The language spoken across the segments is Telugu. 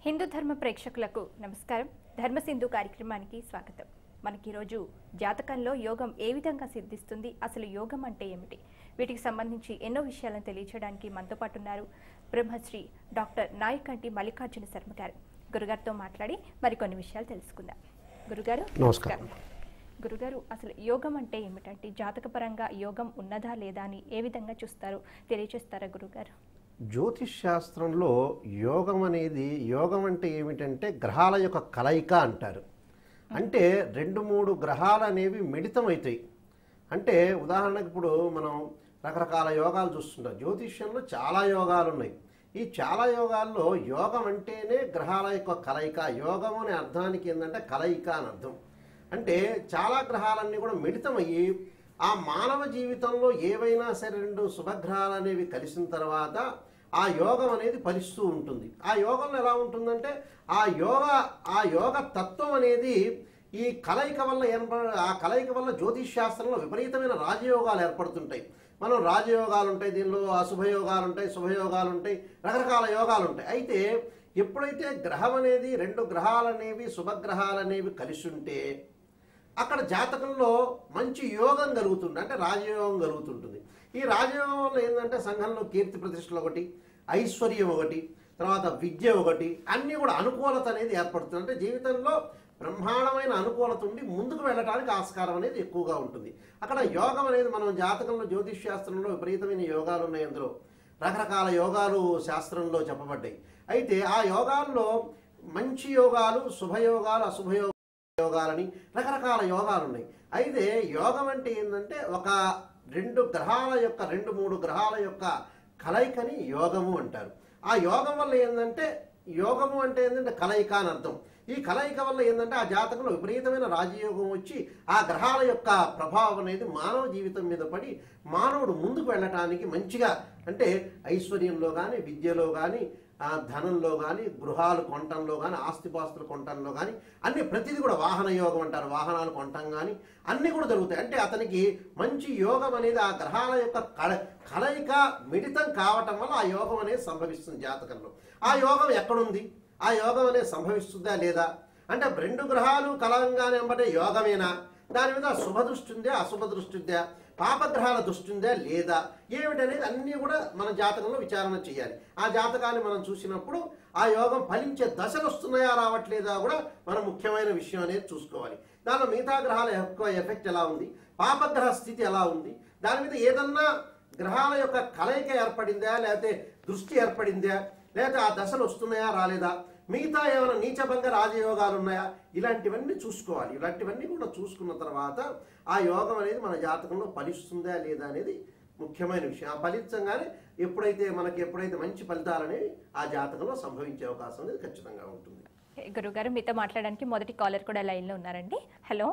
హిందూ ధర్మ ప్రేక్షకులకు నమస్కారం ధర్మసింధు కార్యక్రమానికి స్వాగతం మనకి ఈరోజు జాతకంలో యోగం ఏ విధంగా సిద్ధిస్తుంది అసలు యోగం అంటే ఏమిటి వీటికి సంబంధించి ఎన్నో విషయాలను తెలియచేయడానికి మనతో పాటు ఉన్నారు బ్రహ్మశ్రీ డాక్టర్ నాయకంటి మల్లికార్జున శర్మ గారు గురుగారితో మాట్లాడి మరికొన్ని విషయాలు తెలుసుకుందాం గురుగారు నమస్కారం. గురుగారు అసలు యోగం అంటే ఏమిటంటే జాతకపరంగా యోగం ఉన్నదా లేదా అని ఏ విధంగా చూస్తారో తెలియచేస్తారా గురుగారు జ్యోతిష్ శాస్త్రంలో యోగం అనేది యోగం అంటే ఏమిటంటే గ్రహాల యొక్క కలయిక అంటారు అంటే రెండు మూడు గ్రహాలు అనేవి మిళితం అవుతాయి అంటే ఉదాహరణకు ఇప్పుడు మనం రకరకాల యోగాలు చూస్తుంటాం జ్యోతిష్యంలో చాలా యోగాలు ఉన్నాయి ఈ చాలా యోగాల్లో యోగం అంటేనే గ్రహాల యొక్క కలయిక యోగం అనే అర్థానికి ఏంటంటే కలయిక అని అర్థం అంటే చాలా గ్రహాలన్నీ కూడా మిళితమయ్యి ఆ మానవ జీవితంలో ఏవైనా సరే రెండు శుభగ్రహాలు అనేవి కలిసిన తర్వాత ఆ యోగం అనేది ఫలిస్తూ ఉంటుంది ఆ యోగంలో ఎలా ఉంటుందంటే ఆ యోగ ఆ యోగ తత్వం అనేది ఈ కలయిక వల్ల ఏర్పడ ఆ కలయిక వల్ల జ్యోతిష్ శాస్త్రంలో విపరీతమైన రాజయోగాలు ఏర్పడుతుంటాయి మనం రాజయోగాలు ఉంటాయి దీనిలో అశుభయోగాలు ఉంటాయి శుభయోగాలు ఉంటాయి రకరకాల యోగాలు ఉంటాయి అయితే ఎప్పుడైతే గ్రహం అనేది రెండు గ్రహాలు అనేవి శుభగ్రహాలు అనేవి కలిసి ఉంటే అక్కడ జాతకంలో మంచి యోగం కలుగుతుంది అంటే రాజయోగం కలుగుతుంటుంది ఈ రాజయోగం వల్ల ఏంటంటే సంఘంలో కీర్తి ప్రతిష్టలు ఒకటి ఐశ్వర్యం ఒకటి తర్వాత విద్య ఒకటి అన్నీ కూడా అనుకూలత అనేది ఏర్పడుతుంది అంటే జీవితంలో బ్రహ్మాండమైన అనుకూలత ఉండి ముందుకు వెళ్ళడానికి ఆస్కారం అనేది ఎక్కువగా ఉంటుంది అక్కడ యోగం అనేది మనం జాతకంలో జ్యోతిష్ శాస్త్రంలో విపరీతమైన యోగాలు ఉన్నాయి అందులో రకరకాల యోగాలు శాస్త్రంలో చెప్పబడ్డాయి అయితే ఆ యోగాల్లో మంచి యోగాలు శుభయోగాలు అశుభయోగాలు యోగాలని రకరకాల యోగాలు ఉన్నాయి అయితే యోగం అంటే ఏంటంటే ఒక రెండు గ్రహాల యొక్క రెండు మూడు గ్రహాల యొక్క కలయికని యోగము అంటారు ఆ యోగం వల్ల ఏంటంటే యోగము అంటే ఏంటంటే కలయిక అని అర్థం ఈ కలయిక వల్ల ఏంటంటే ఆ జాతకంలో విపరీతమైన రాజయోగం వచ్చి ఆ గ్రహాల యొక్క ప్రభావం అనేది మానవ జీవితం మీద పడి మానవుడు ముందుకు వెళ్ళటానికి మంచిగా అంటే ఐశ్వర్యంలో కానీ విద్యలో కానీ ఆ ధనంలో కానీ గృహాలు కొనటంలో కానీ ఆస్తిపాస్తులు కొనటంలో కానీ అన్ని ప్రతిదీ కూడా వాహన యోగం అంటారు వాహనాలు కొనటం కానీ అన్నీ కూడా జరుగుతాయి అంటే అతనికి మంచి యోగం అనేది ఆ గ్రహాల యొక్క కల కలయిక మిళితం కావటం వల్ల ఆ యోగం అనేది సంభవిస్తుంది జాతకంలో ఆ యోగం ఎక్కడుంది ఆ యోగం అనేది సంభవిస్తుందా లేదా అంటే రెండు గ్రహాలు కలవంగానే వెంబడే యోగమేనా దాని మీద శుభ దృష్టి ఉందా అశుభ దృష్టి ఉందా పాపగ్రహాల దృష్టి ఉందా లేదా ఏమిటనేది అన్నీ కూడా మన జాతకంలో విచారణ చేయాలి ఆ జాతకాన్ని మనం చూసినప్పుడు ఆ యోగం ఫలించే దశలు వస్తున్నాయా రావట్లేదా కూడా మనం ముఖ్యమైన విషయం అనేది చూసుకోవాలి దానిలో మిగతా గ్రహాల యొక్క ఎఫెక్ట్ ఎలా ఉంది పాపగ్రహ స్థితి ఎలా ఉంది దాని మీద ఏదన్నా గ్రహాల యొక్క కలయిక ఏర్పడిందా లేకపోతే దృష్టి ఏర్పడిందా లేకపోతే ఆ దశలు వస్తున్నాయా రాలేదా మిగతా ఏమైనా నీచభంగ రాజయోగాలు ఉన్నాయా ఇలాంటివన్నీ చూసుకోవాలి ఇలాంటివన్నీ కూడా చూసుకున్న తర్వాత ఆ యోగం అనేది మన జాతకంలో ఫలిస్తుందా లేదా అనేది ముఖ్యమైన విషయం ఆ ఫలితంగానే ఎప్పుడైతే మనకి ఎప్పుడైతే మంచి ఫలితాలు అనేవి ఆ జాతకంలో సంభవించే అవకాశం అనేది ఖచ్చితంగా ఉంటుంది గురుగారు మీతో మాట్లాడడానికి మొదటి కాలర్ కూడా లైన్లో ఉన్నారండి హలో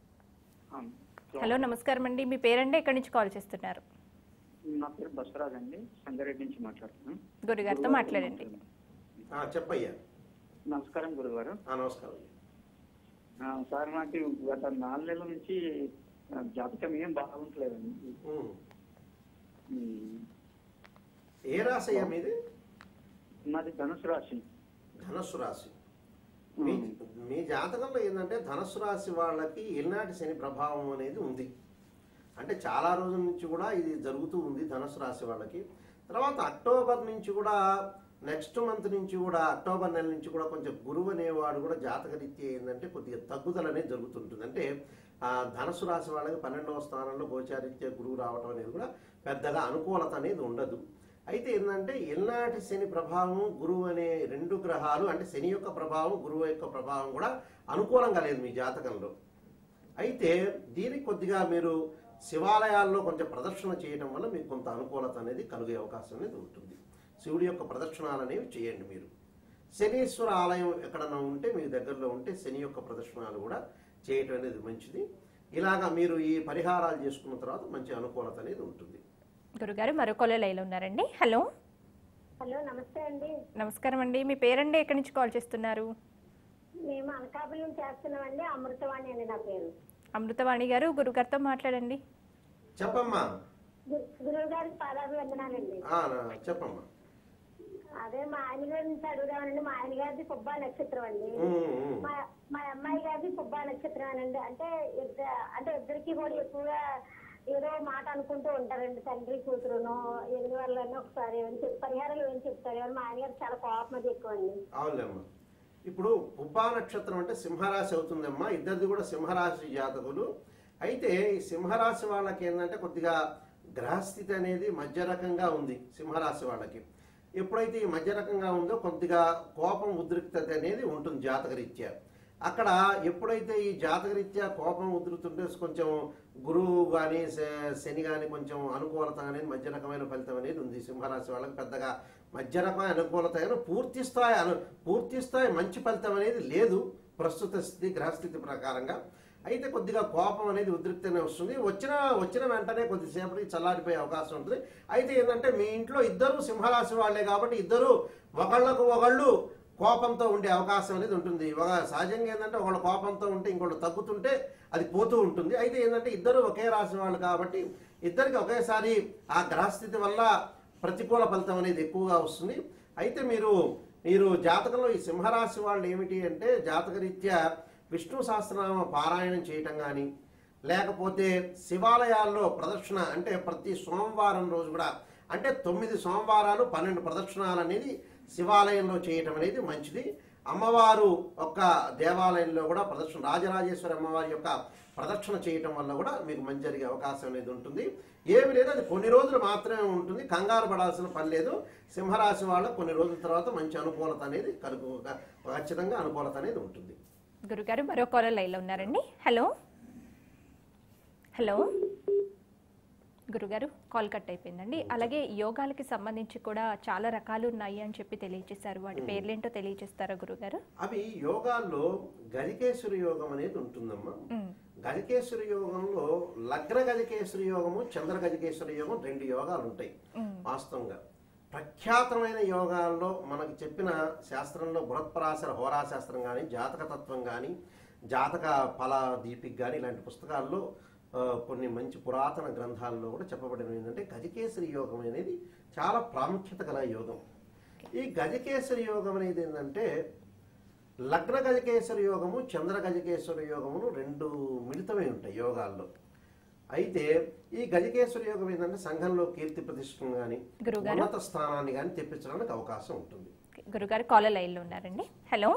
హలో నమస్కారం అండి మీ పేరండి ఎక్కడి నుంచి కాల్ చేస్తున్నారు నా పేరు బసవరాజ్ అండి సంగారెడ్డి నుంచి మాట్లాడుతున్నాను గురుగారితో మాట్లాడండి ఆ, చెప్పయ్యా నమస్కారం గురుగారు ఆ, నమస్కారం ఆ, సార్ నాకు గత నాలుగు నెలల నుంచి ఆ, జాతకం ఏం బాగుంటలేదండి ఉమ్. ఉమ్, ఏ రాశి అయ్యా మీది నాది ధనుసు రాశి ధనస్సు రాశి మీ మీ జాతకంలో ఏంటంటే ధనస్సు రాశి వాళ్ళకి ఎల్నాటి శని ప్రభావం అనేది ఉంది అంటే చాలా రోజుల నుంచి కూడా ఇది జరుగుతూ ఉంది ధనుసు రాశి వాళ్ళకి తర్వాత అక్టోబర్ నుంచి కూడా నెక్స్ట్ మంత్ నుంచి కూడా అక్టోబర్ నెల నుంచి కూడా కొంచెం గురువు అనేవాడు కూడా జాతక రీత్యా ఏంటంటే కొద్దిగా తగ్గుదల అనేది జరుగుతుంటుంది అంటే ఆ ధనుసు రాశి వాళ్ళకి పన్నెండవ స్థానంలో గోచారీత్యా గురువు రావడం అనేది కూడా పెద్దగా అనుకూలత అనేది ఉండదు అయితే ఏంటంటే ఎల్నాటి శని ప్రభావం గురువు అనే రెండు గ్రహాలు అంటే శని యొక్క ప్రభావం గురువు యొక్క ప్రభావం కూడా అనుకూలంగా లేదు మీ జాతకంలో అయితే దీనికి కొద్దిగా మీరు శివాలయాల్లో కొంచెం ప్రదర్శన చేయడం వల్ల మీకు కొంత అనుకూలత అనేది కలిగే అవకాశం అనేది ఉంటుంది శివుడి యొక్క ప్రదర్శనలు అనేవి చేయండి మీరు శనీశ్వర ఆలయం ఎక్కడన్నా ఉంటే మీ దగ్గరలో ఉంటే శని యొక్క ప్రదర్శనలు కూడా చేయటం అనేది మంచిది ఇలాగా మీరు ఈ పరిహారాలు చేసుకున్న తర్వాత మంచి అనుకూలత అనేది ఉంటుంది గురుగారు మరో కాలర్ లైన్లో ఉన్నారండి హలో హలో నమస్తే అండి నమస్కారం అండి మీ పేరండి ఎక్కడి నుంచి కాల్ చేస్తున్నారు మేము అనకాపల్లి చేస్తున్నామండి అమృతవాణి అండి నా పేరు అమృతవాణి గారు గురుగారితో మాట్లాడండి చెప్పమ్మా గు- గురువు గారికి పాదాభివందనాలండి ఆ, నా- చెప్పమ్మా అదే మా ఆయన గారి నుంచి అడుగుదామనండి మా ఆయన గారిది పుబ్బా నక్షత్రం అండి ఉమ్, ఉమ్. మా మా అమ్మాయి గారిది పుబ్బా నక్షత్రం అనండి అంటే ఇద్దరు అంటే ఇద్దరికి కూడా ఎక్కువగా ఏదో మాట అనుకుంటూ ఉంటారండి తండ్రి కూతురును ఎందువల్ల ఒకసారి ఏమని చెప్పి పరిహారాలు ఏమని చెప్తారు ఏమని మా ఆయన గారు చాలా కోపం అది ఎక్కువ అండి అవునులేమ్మా ఇప్పుడు పుబ్బా నక్షత్రం అంటే సింహరాశి అవుతుందమ్మా ఇద్దరిది కూడా సింహరాశి జాతకులు అయితే ఈ సింహరాశి వాళ్ళకి ఏంటంటే కొద్దిగా గ్రహస్థితి అనేది మధ్య రకంగా ఉంది సింహరాశి వాళ్ళకి ఎప్పుడైతే ఈ మధ్య రకంగా ఉందో కొద్దిగా కోపం ఉద్రిక్తత అనేది ఉంటుంది జాతకరీత్యా అక్కడ ఎప్పుడైతే ఈ జాతకరీత్యా కోపం ఉధృతుంటే కొంచెం గురువు కానీ శని కానీ కొంచెం అనుకూలత అనేది మధ్య రకమైన ఫలితం అనేది ఉంది సింహరాశి వాళ్ళకి పెద్దగా మధ్య రకమైన అనుకూలత అయినా పూర్తి స్థాయి అను పూర్తి స్థాయి మంచి ఫలితం అనేది లేదు ప్రస్తుత స్థితి గ్రహస్థితి ప్రకారంగా అయితే కొద్దిగా కోపం అనేది ఉద్రిక్తనే వస్తుంది వచ్చిన వచ్చిన వెంటనే కొద్దిసేపటికి చల్లారిపోయే అవకాశం ఉంటుంది అయితే ఏంటంటే మీ ఇంట్లో ఇద్దరు సింహరాశి వాళ్ళే కాబట్టి ఇద్దరు ఒకళ్ళకు ఒకళ్ళు కోపంతో ఉండే అవకాశం అనేది ఉంటుంది ఒక సహజంగా ఏంటంటే ఒకళ్ళు కోపంతో ఉంటే ఇంకోళ్ళు తగ్గుతుంటే అది పోతూ ఉంటుంది అయితే ఏంటంటే ఇద్దరు ఒకే రాశి వాళ్ళు కాబట్టి ఇద్దరికి ఒకేసారి ఆ గ్రహస్థితి వల్ల ప్రతికూల ఫలితం అనేది ఎక్కువగా వస్తుంది అయితే మీరు మీరు జాతకంలో ఈ సింహరాశి వాళ్ళు ఏమిటి అంటే జాతకరీత్యా విష్ణు సహస్రనామ పారాయణం చేయటం కానీ లేకపోతే శివాలయాల్లో ప్రదక్షిణ అంటే ప్రతి సోమవారం రోజు కూడా అంటే తొమ్మిది సోమవారాలు పన్నెండు ప్రదక్షిణాలు అనేది శివాలయంలో చేయటం అనేది మంచిది అమ్మవారు యొక్క దేవాలయంలో కూడా ప్రదక్షిణ రాజరాజేశ్వరి అమ్మవారి యొక్క ప్రదక్షిణ చేయటం వల్ల కూడా మీకు మంచి జరిగే అవకాశం అనేది ఉంటుంది ఏమి లేదు అది కొన్ని రోజులు మాత్రమే ఉంటుంది కంగారు పడాల్సిన పని లేదు సింహరాశి వాళ్ళకు కొన్ని రోజుల తర్వాత మంచి అనుకూలత అనేది కలుగు ఖచ్చితంగా అనుకూలత అనేది ఉంటుంది గురుగారు మరో కాలర్ లైన్లో ఉన్నారండి హలో హలో గురుగారు కాల్ కట్ అయిపోయిందండి అలాగే యోగాలకి సంబంధించి కూడా చాలా రకాలు ఉన్నాయి అని చెప్పి తెలియజేశారు వాటి పేర్లేంటో తెలియజేస్తారా గురుగారు అవి యోగాల్లో గజకేశ్వరి యోగం అనేది ఉంటుందమ్మా ఉమ్, గజకేశ్వరి యోగంలో లగ్న గజకేశ్వరి యోగము చంద్ర గజకేశ్వరి యోగం రెండు యోగాలు ఉంటాయి ఉమ్, వాస్తవంగా ప్రఖ్యాతమైన యోగాల్లో మనకు చెప్పిన శాస్త్రంలో బృహత్పరాశర హోరాశాస్త్రం కానీ జాతక తత్వం కానీ జాతక ఫల దీపిక్ కానీ ఇలాంటి పుస్తకాల్లో ఆ, కొన్ని మంచి పురాతన గ్రంథాల్లో కూడా చెప్పబడినవి ఏంటంటే గజకేసరి యోగం అనేది చాలా ప్రాముఖ్యత గల యోగం ఈ గజకేసరి యోగం అనేది ఏంటంటే లగ్న గజకేశ్వర యోగము చంద్ర గజకేశ్వర యోగమును రెండు మిళితమై ఉంటాయి యోగాల్లో అయితే ఈ గజకేశ్వర యోగం ఏంటంటే సంఘంలో కీర్తి ప్రతిష్టం కానీ గురుగారు? ఉన్నత స్థానాన్ని కానీ తెప్పించడానికి అవకాశం ఉంటుంది గురుగారు కాలర్ లైన్లో ఉన్నారండి హలో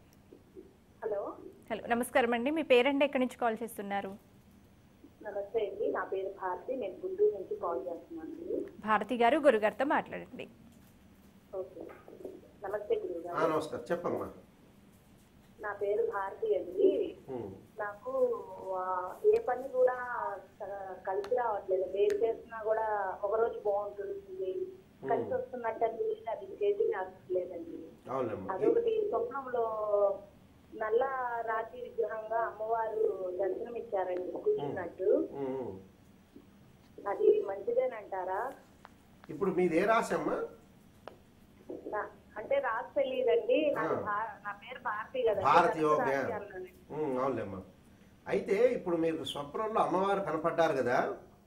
హలో హలో నమస్కారం అండి మీ పేరెంట్ ఎక్కడి నుంచి కాల్ చేస్తున్నారు నమస్తే అండి నా పేరు భారతి నేను గుంటూరు నుంచి కాల్ చేస్తున్నాను భారతి గారు గురుగారితో మాట్లాడండి ఓకే నమస్తే గురువు ఆ, గారు నమస్కారం చెప్పమ్మా నా పేరు భారతి అండి ఉమ్, నాకు ఆ, ఏ పని కూడా ఆ, కలిసి రావట్లేదు ఏది చేసినా కూడా ఒక రోజు బాగుంటుంది కలిసి వస్తున్నట్టు అనిపించింది అది చేతి రావట్లేదండి అవునమ్మా అదొకటి స్వప్నంలో నల్ల రాతి విగ్రహంగా అమ్మవారు దర్శనం ఇచ్చారండి కూర్చున్నట్టు ఉమ్, ఉమ్. అది మంచిదేనంటారా ఇప్పుడు మీది ఏ రాశి అమ్మా నా- అంటే రాసి తెలియదండి నాకు ఆ. భా- నా పేరు భారతి కదా భారతి ఓకే రాసి అన్నాను. ఉమ్, అవునులేమ్మా అయితే ఇప్పుడు మీకు స్వప్నంలో అమ్మవారు కనపడ్డారు కదా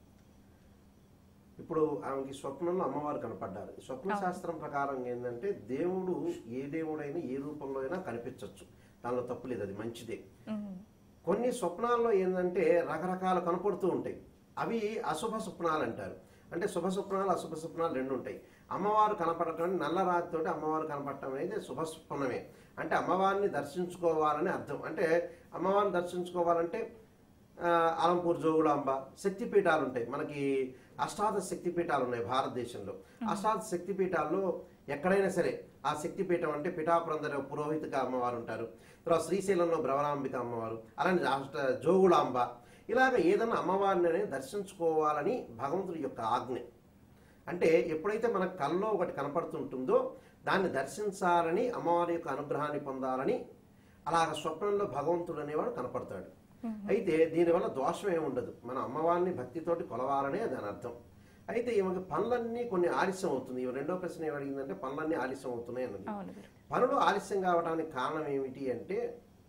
ఇప్పుడు ఆమెకి స్వప్నంలో అమ్మవారు కనపడ్డారు స్వప్న శాస్త్రం ప్రకారం ఏంటంటే దేవుడు ఏ దేవుడైనా ఏ రూపంలో అయినా కనిపించవచ్చు దానిలో తప్పు లేదు అది మంచిదే ఉమ్, కొన్ని స్వప్నాల్లో ఏంటంటే రకరకాలు కనపడుతూ ఉంటాయి అవి అశుభ స్వప్నాలు అంటారు అంటే శుభ స్వప్నాలు అశుభ స్వప్నాలు రెండు ఉంటాయి అమ్మవారు కనపడటం నల్ల రాతితోటి అమ్మవారు కనపడటం అనేది శుభ స్వప్నమే అంటే అమ్మవారిని దర్శించుకోవాలని అర్థం అంటే అమ్మవారిని దర్శించుకోవాలంటే ఆ, అలంపూర్ జోగులాంబ శక్తిపీఠాలు ఉంటాయి మనకి అష్టాదశ శక్తిపీఠాలు ఉన్నాయి భారతదేశంలో అష్టాదశ శక్తిపీఠాల్లో ఎక్కడైనా సరే ఆ శక్తిపీఠం అంటే పిఠాపురందర పురోహితిక అమ్మవారు ఉంటారు తర్వాత శ్రీశైలంలో భ్రవరాంబిక అమ్మవారు అలానే అష్ట జోగులాంబ ఇలాగ ఏదైనా అమ్మవారిని అనేది దర్శించుకోవాలని భగవంతుడి యొక్క ఆజ్ఞ అంటే ఎప్పుడైతే మన కల్లో ఒకటి కనపడుతుంటుందో దాన్ని దర్శించాలని అమ్మవారి యొక్క అనుగ్రహాన్ని పొందాలని అలాగ స్వప్నంలో భగవంతుడు అనేవాడు కనపడతాడు అయితే దీనివల్ల దోషం ఏమి ఉండదు మన అమ్మవారిని భక్తితోటి కొలవాలనే దాని అర్థం అయితే ఈమెకి పనులన్నీ కొన్ని ఆలస్యం అవుతుంది ఈమె రెండో ప్రశ్న ఏమి అడిగిందంటే పనులన్నీ ఆలస్యం అవుతున్నాయి అన్నది అవును గురు పనులు ఆలస్యం కావడానికి కారణం ఏమిటి అంటే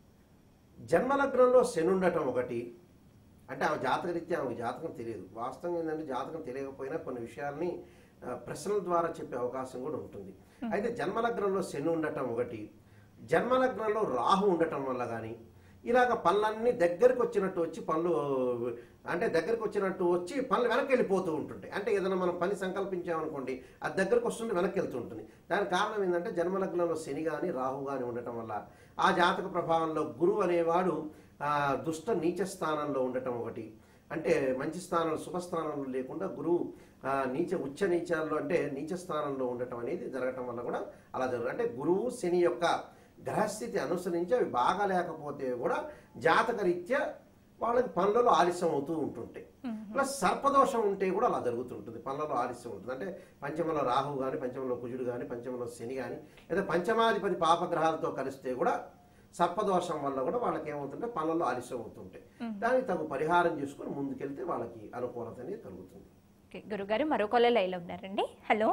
జన్మలగ్నంలో శని ఉండటం ఒకటి అంటే ఆమె జాతకరీత్యా ఆమెకు జాతకం తెలియదు వాస్తవంగా ఏంటంటే జాతకం తెలియకపోయినా కొన్ని విషయాల్ని ఆ, ప్రశ్నల ద్వారా చెప్పే అవకాశం కూడా ఉంటుంది అయితే జన్మలగ్నంలో శని ఉండటం ఒకటి జన్మలగ్నంలో రాహు ఉండటం వల్ల కానీ ఇలాగ పనులన్నీ దగ్గరికి వచ్చినట్టు వచ్చి పనులు అంటే దగ్గరికి వచ్చినట్టు వచ్చి పనులు వెనక్కి వెళ్ళిపోతూ ఉంటుంటాయి అంటే ఏదైనా మనం పని సంకల్పించామనుకోండి అది దగ్గరకు వస్తుంది వెనక్కి వెళ్తూ ఉంటుంది దానికి కారణం ఏంటంటే జన్మలగ్నంలో శని కానీ రాహు కానీ ఉండటం వల్ల ఆ జాతక ప్రభావంలో గురువు అనేవాడు ఆ, దుష్ట నీచ స్థానంలో ఉండటం ఒకటి అంటే మంచి స్థానంలో శుభస్థానంలో లేకుండా గురువు ఆ, నీచ ఉచ్చ నీచాల్లో అంటే నీచ స్థానంలో ఉండటం అనేది జరగటం వల్ల కూడా అలా జరుగుతుంది అంటే గురువు శని యొక్క గ్రహస్థితి అనుసరించి అవి బాగా లేకపోతే కూడా జాతకరీత్యా వాళ్ళకి పనులలో ఆలస్యం అవుతూ ఉంటుంటాయి ప్లస్ సర్పదోషం ఉంటే కూడా అలా జరుగుతుంటుంది పనులలో ఆలస్యం ఉంటుంది అంటే పంచమంలో రాహు కానీ పంచమంలో కుజుడు కానీ పంచమంలో శని కానీ లేదా పంచమాధిపతి పాపగ్రహాలతో కలిస్తే కూడా సర్పదోషం వల్ల కూడా వాళ్ళకి ఏమవుతుంటే పనులలో ఆలస్యం అవుతుంటాయి దానికి తగు పరిహారం చేసుకుని ముందుకెళ్తే వాళ్ళకి అనుకూలత అనేది కలుగుతుంది ఓకే గురుగారు మరో కొల్ల లైన్లో ఉన్నారండి హలో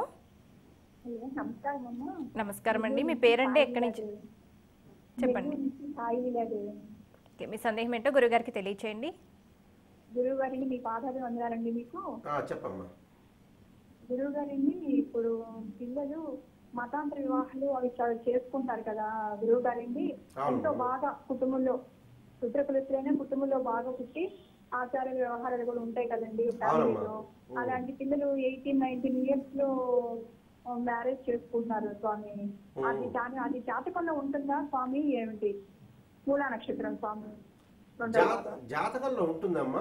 హలో నమస్కారం అమ్మా నమస్కారం అండి మీ పేరండి ఎక్కడి నుంచి చెప్పండి సాయి లేదు ఓకే మీ సందేహం ఏంటో గురుగారికి తెలియచేయండి గురువు గారిని మీ పాదాలు వందనాలండి మీకు ఆ, చెప్పమ్మా గురువు గారిని ఇప్పుడు పిల్లలు మతాంతర వివాహాలు అవి చ- చేసుకుంటారు కదా గురువు గారిని అవును. ఎంతో బాగా కుటుంబంలో రుద్ర కులస్తులైన కుటుంబంలో బాగా పుట్టి ఆచార వ్యవహారాలు కూడా ఉంటాయి కదండి ఫ్యామిలీలో ఉమ్. అలాంటి పిల్లలు ఎయిటీన్ నైన్టీన్ ఇయర్స్ లో మ్యారేజ్ చేసుకుంటున్నారు స్వామి అది దాని అది జాతకంలో ఉంటుందా స్వామి ఏమిటి మూలా నక్షత్రం స్వామి రెండో జాత జాతకంలో ఉంటుందమ్మా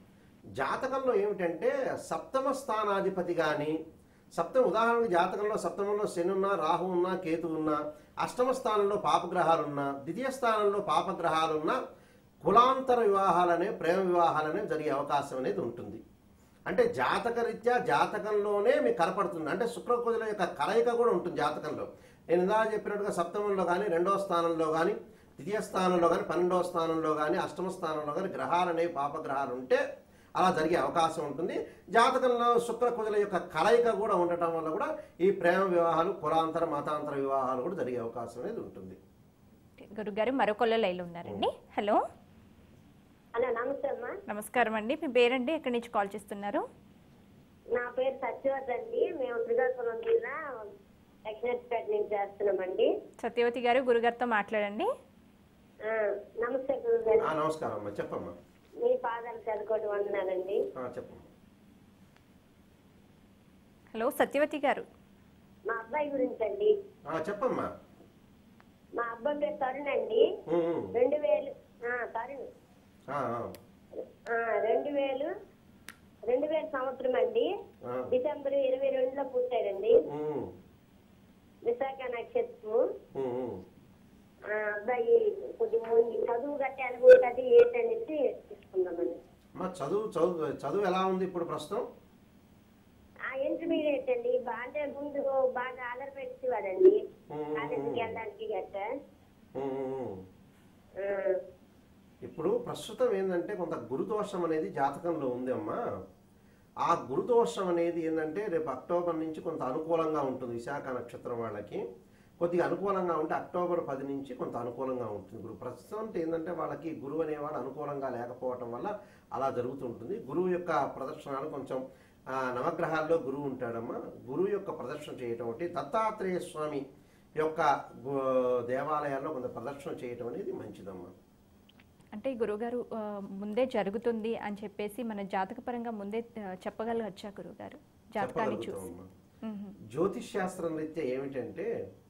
జాతకంలో ఏమిటంటే సప్తమ స్థానాధిపతి కానీ సప్తమ ఉదాహరణకు జాతకంలో సప్తమంలో శని ఉన్నా రాహు ఉన్నా కేతు ఉన్నా అష్టమ స్థానంలో పాపగ్రహాలు ఉన్నా ద్వితీయ స్థానంలో పాపగ్రహాలు ఉన్నా కులాంతర వివాహాలనే ప్రేమ వివాహాలనే జరిగే అవకాశం అనేది ఉంటుంది అంటే జాతకరీత్యా జాతకంలోనే మీకు కనపడుతుంది అంటే శుక్రకుజుల యొక్క కలయిక కూడా ఉంటుంది జాతకంలో నేను ఇందాక చెప్పినట్టుగా సప్తమంలో కానీ రెండవ స్థానంలో కానీ ద్వితీయ స్థానంలో కానీ పన్నెండవ స్థానంలో కానీ అష్టమ స్థానంలో కానీ గ్రహాలు అనేవి పాపగ్రహాలు ఉంటే అలా జరిగే అవకాశం ఉంటుంది జాతకంలో శుక్ర కుజుల యొక్క కలయిక కూడా ఉండటం వల్ల కూడా ఈ ప్రేమ వివాహాలు కులాంతర మతాంతర వివాహాలు కూడా జరిగే అవకాశం అనేది ఉంటుంది ఓకే, గురుగారు మరో కొల్ల లైన్లో ఉన్నారండి హలో అలా నమస్తే అమ్మా నమస్కారం అండి మీ పేరండి ఎక్కడి నుంచి కాల్ చేస్తున్నారు నా పేరు సత్యవతి అండి మేము శ్రీకాకుళం జిల్లా దక్షిణపేట నుంచి చేస్తున్నామండి సత్యవతి గారు గురుగారితో మాట్లాడండి ఆ, నమస్తే గురువు గారు ఆ, నమస్కారం అమ్మా చెప్పమ్మా మీ పాదాలు చదువుకోవడం వందనాలండి ఆ, చెప్పమ్మా హలో సత్యవతి గారు మా అబ్బాయి గురించి అండి ఆ, చెప్పమ్మా మా అబ్బాయి పేరు తరుణ్ అండి ఉమ్, ఉమ్. రెండు వేలు ఆ, తరుణ్ ఆ, ఆ. ఆ, రెండు వేలు రెండు వేల సంవత్సరం అండి ఆ. డిసెంబర్ ఇరవై రెండులో పుట్టాడండి ఉమ్, విశాఖ నక్షత్రము ఉమ్, ఉమ్. ఆ, అబ్బాయి కొద్దిగా ముందు చదువు గట్టి అనుకుంటుంది ఏంటనేసి తీసుకుందామండి అమ్మా చదువు చదువు చదువు ఎలా ఉంది ఇప్పుడు ప్రస్తుతం ఆ ఇంటర్మీడియట్ అండి బాగా ముందు బాగా ఆధార పెట్టేవాడండి ఉమ్, కాలేజీకి వెళ్ళడానికి గట్ట ఉమ్, ఉమ్, ఉమ్. ఆ, ఇప్పుడు ప్రస్తుతం ఏంటంటే కొంత గురుదోషం అనేది జాతకంలో ఉంది అమ్మా ఆ గురుదోషం అనేది ఏంటంటే రేపు అక్టోబర్ నుంచి కొంత అనుకూలంగా ఉంటుంది విశాఖ నక్షత్రం వాళ్ళకి కొద్దిగా అనుకూలంగా ఉంటే అక్టోబర్ పది నుంచి కొంత అనుకూలంగా ఉంటుంది గురువు ప్రస్తుతం అంటే ఏంటంటే వాళ్ళకి గురువు అనేవాడు అనుకూలంగా లేకపోవటం వల్ల అలా జరుగుతుంటుంది గురువు యొక్క ప్రదర్శనలు కొంచెం ఆ, నవగ్రహాల్లో గురువు ఉంటాడమ్మా గురువు యొక్క ప్రదర్శన చేయటం ఒకటి దత్తాత్రేయ స్వామి యొక్క గు- దేవాలయాల్లో కొంత ప్రదర్శన చేయటం అనేది మంచిదమ్మా అంటే ఈ గురుగారు ఆ, ముందే జరుగుతుంది అని చెప్పేసి మన జాతకపరంగా ముందే ఆ, చెప్పగలగచ్చా గురుగారు జాతకాన్ని చూసి చెప్పగలుగుతామమ్మా మ్మ్. జ్యోతిష్ శాస్త్రం రీత్యా ఏమిటంటే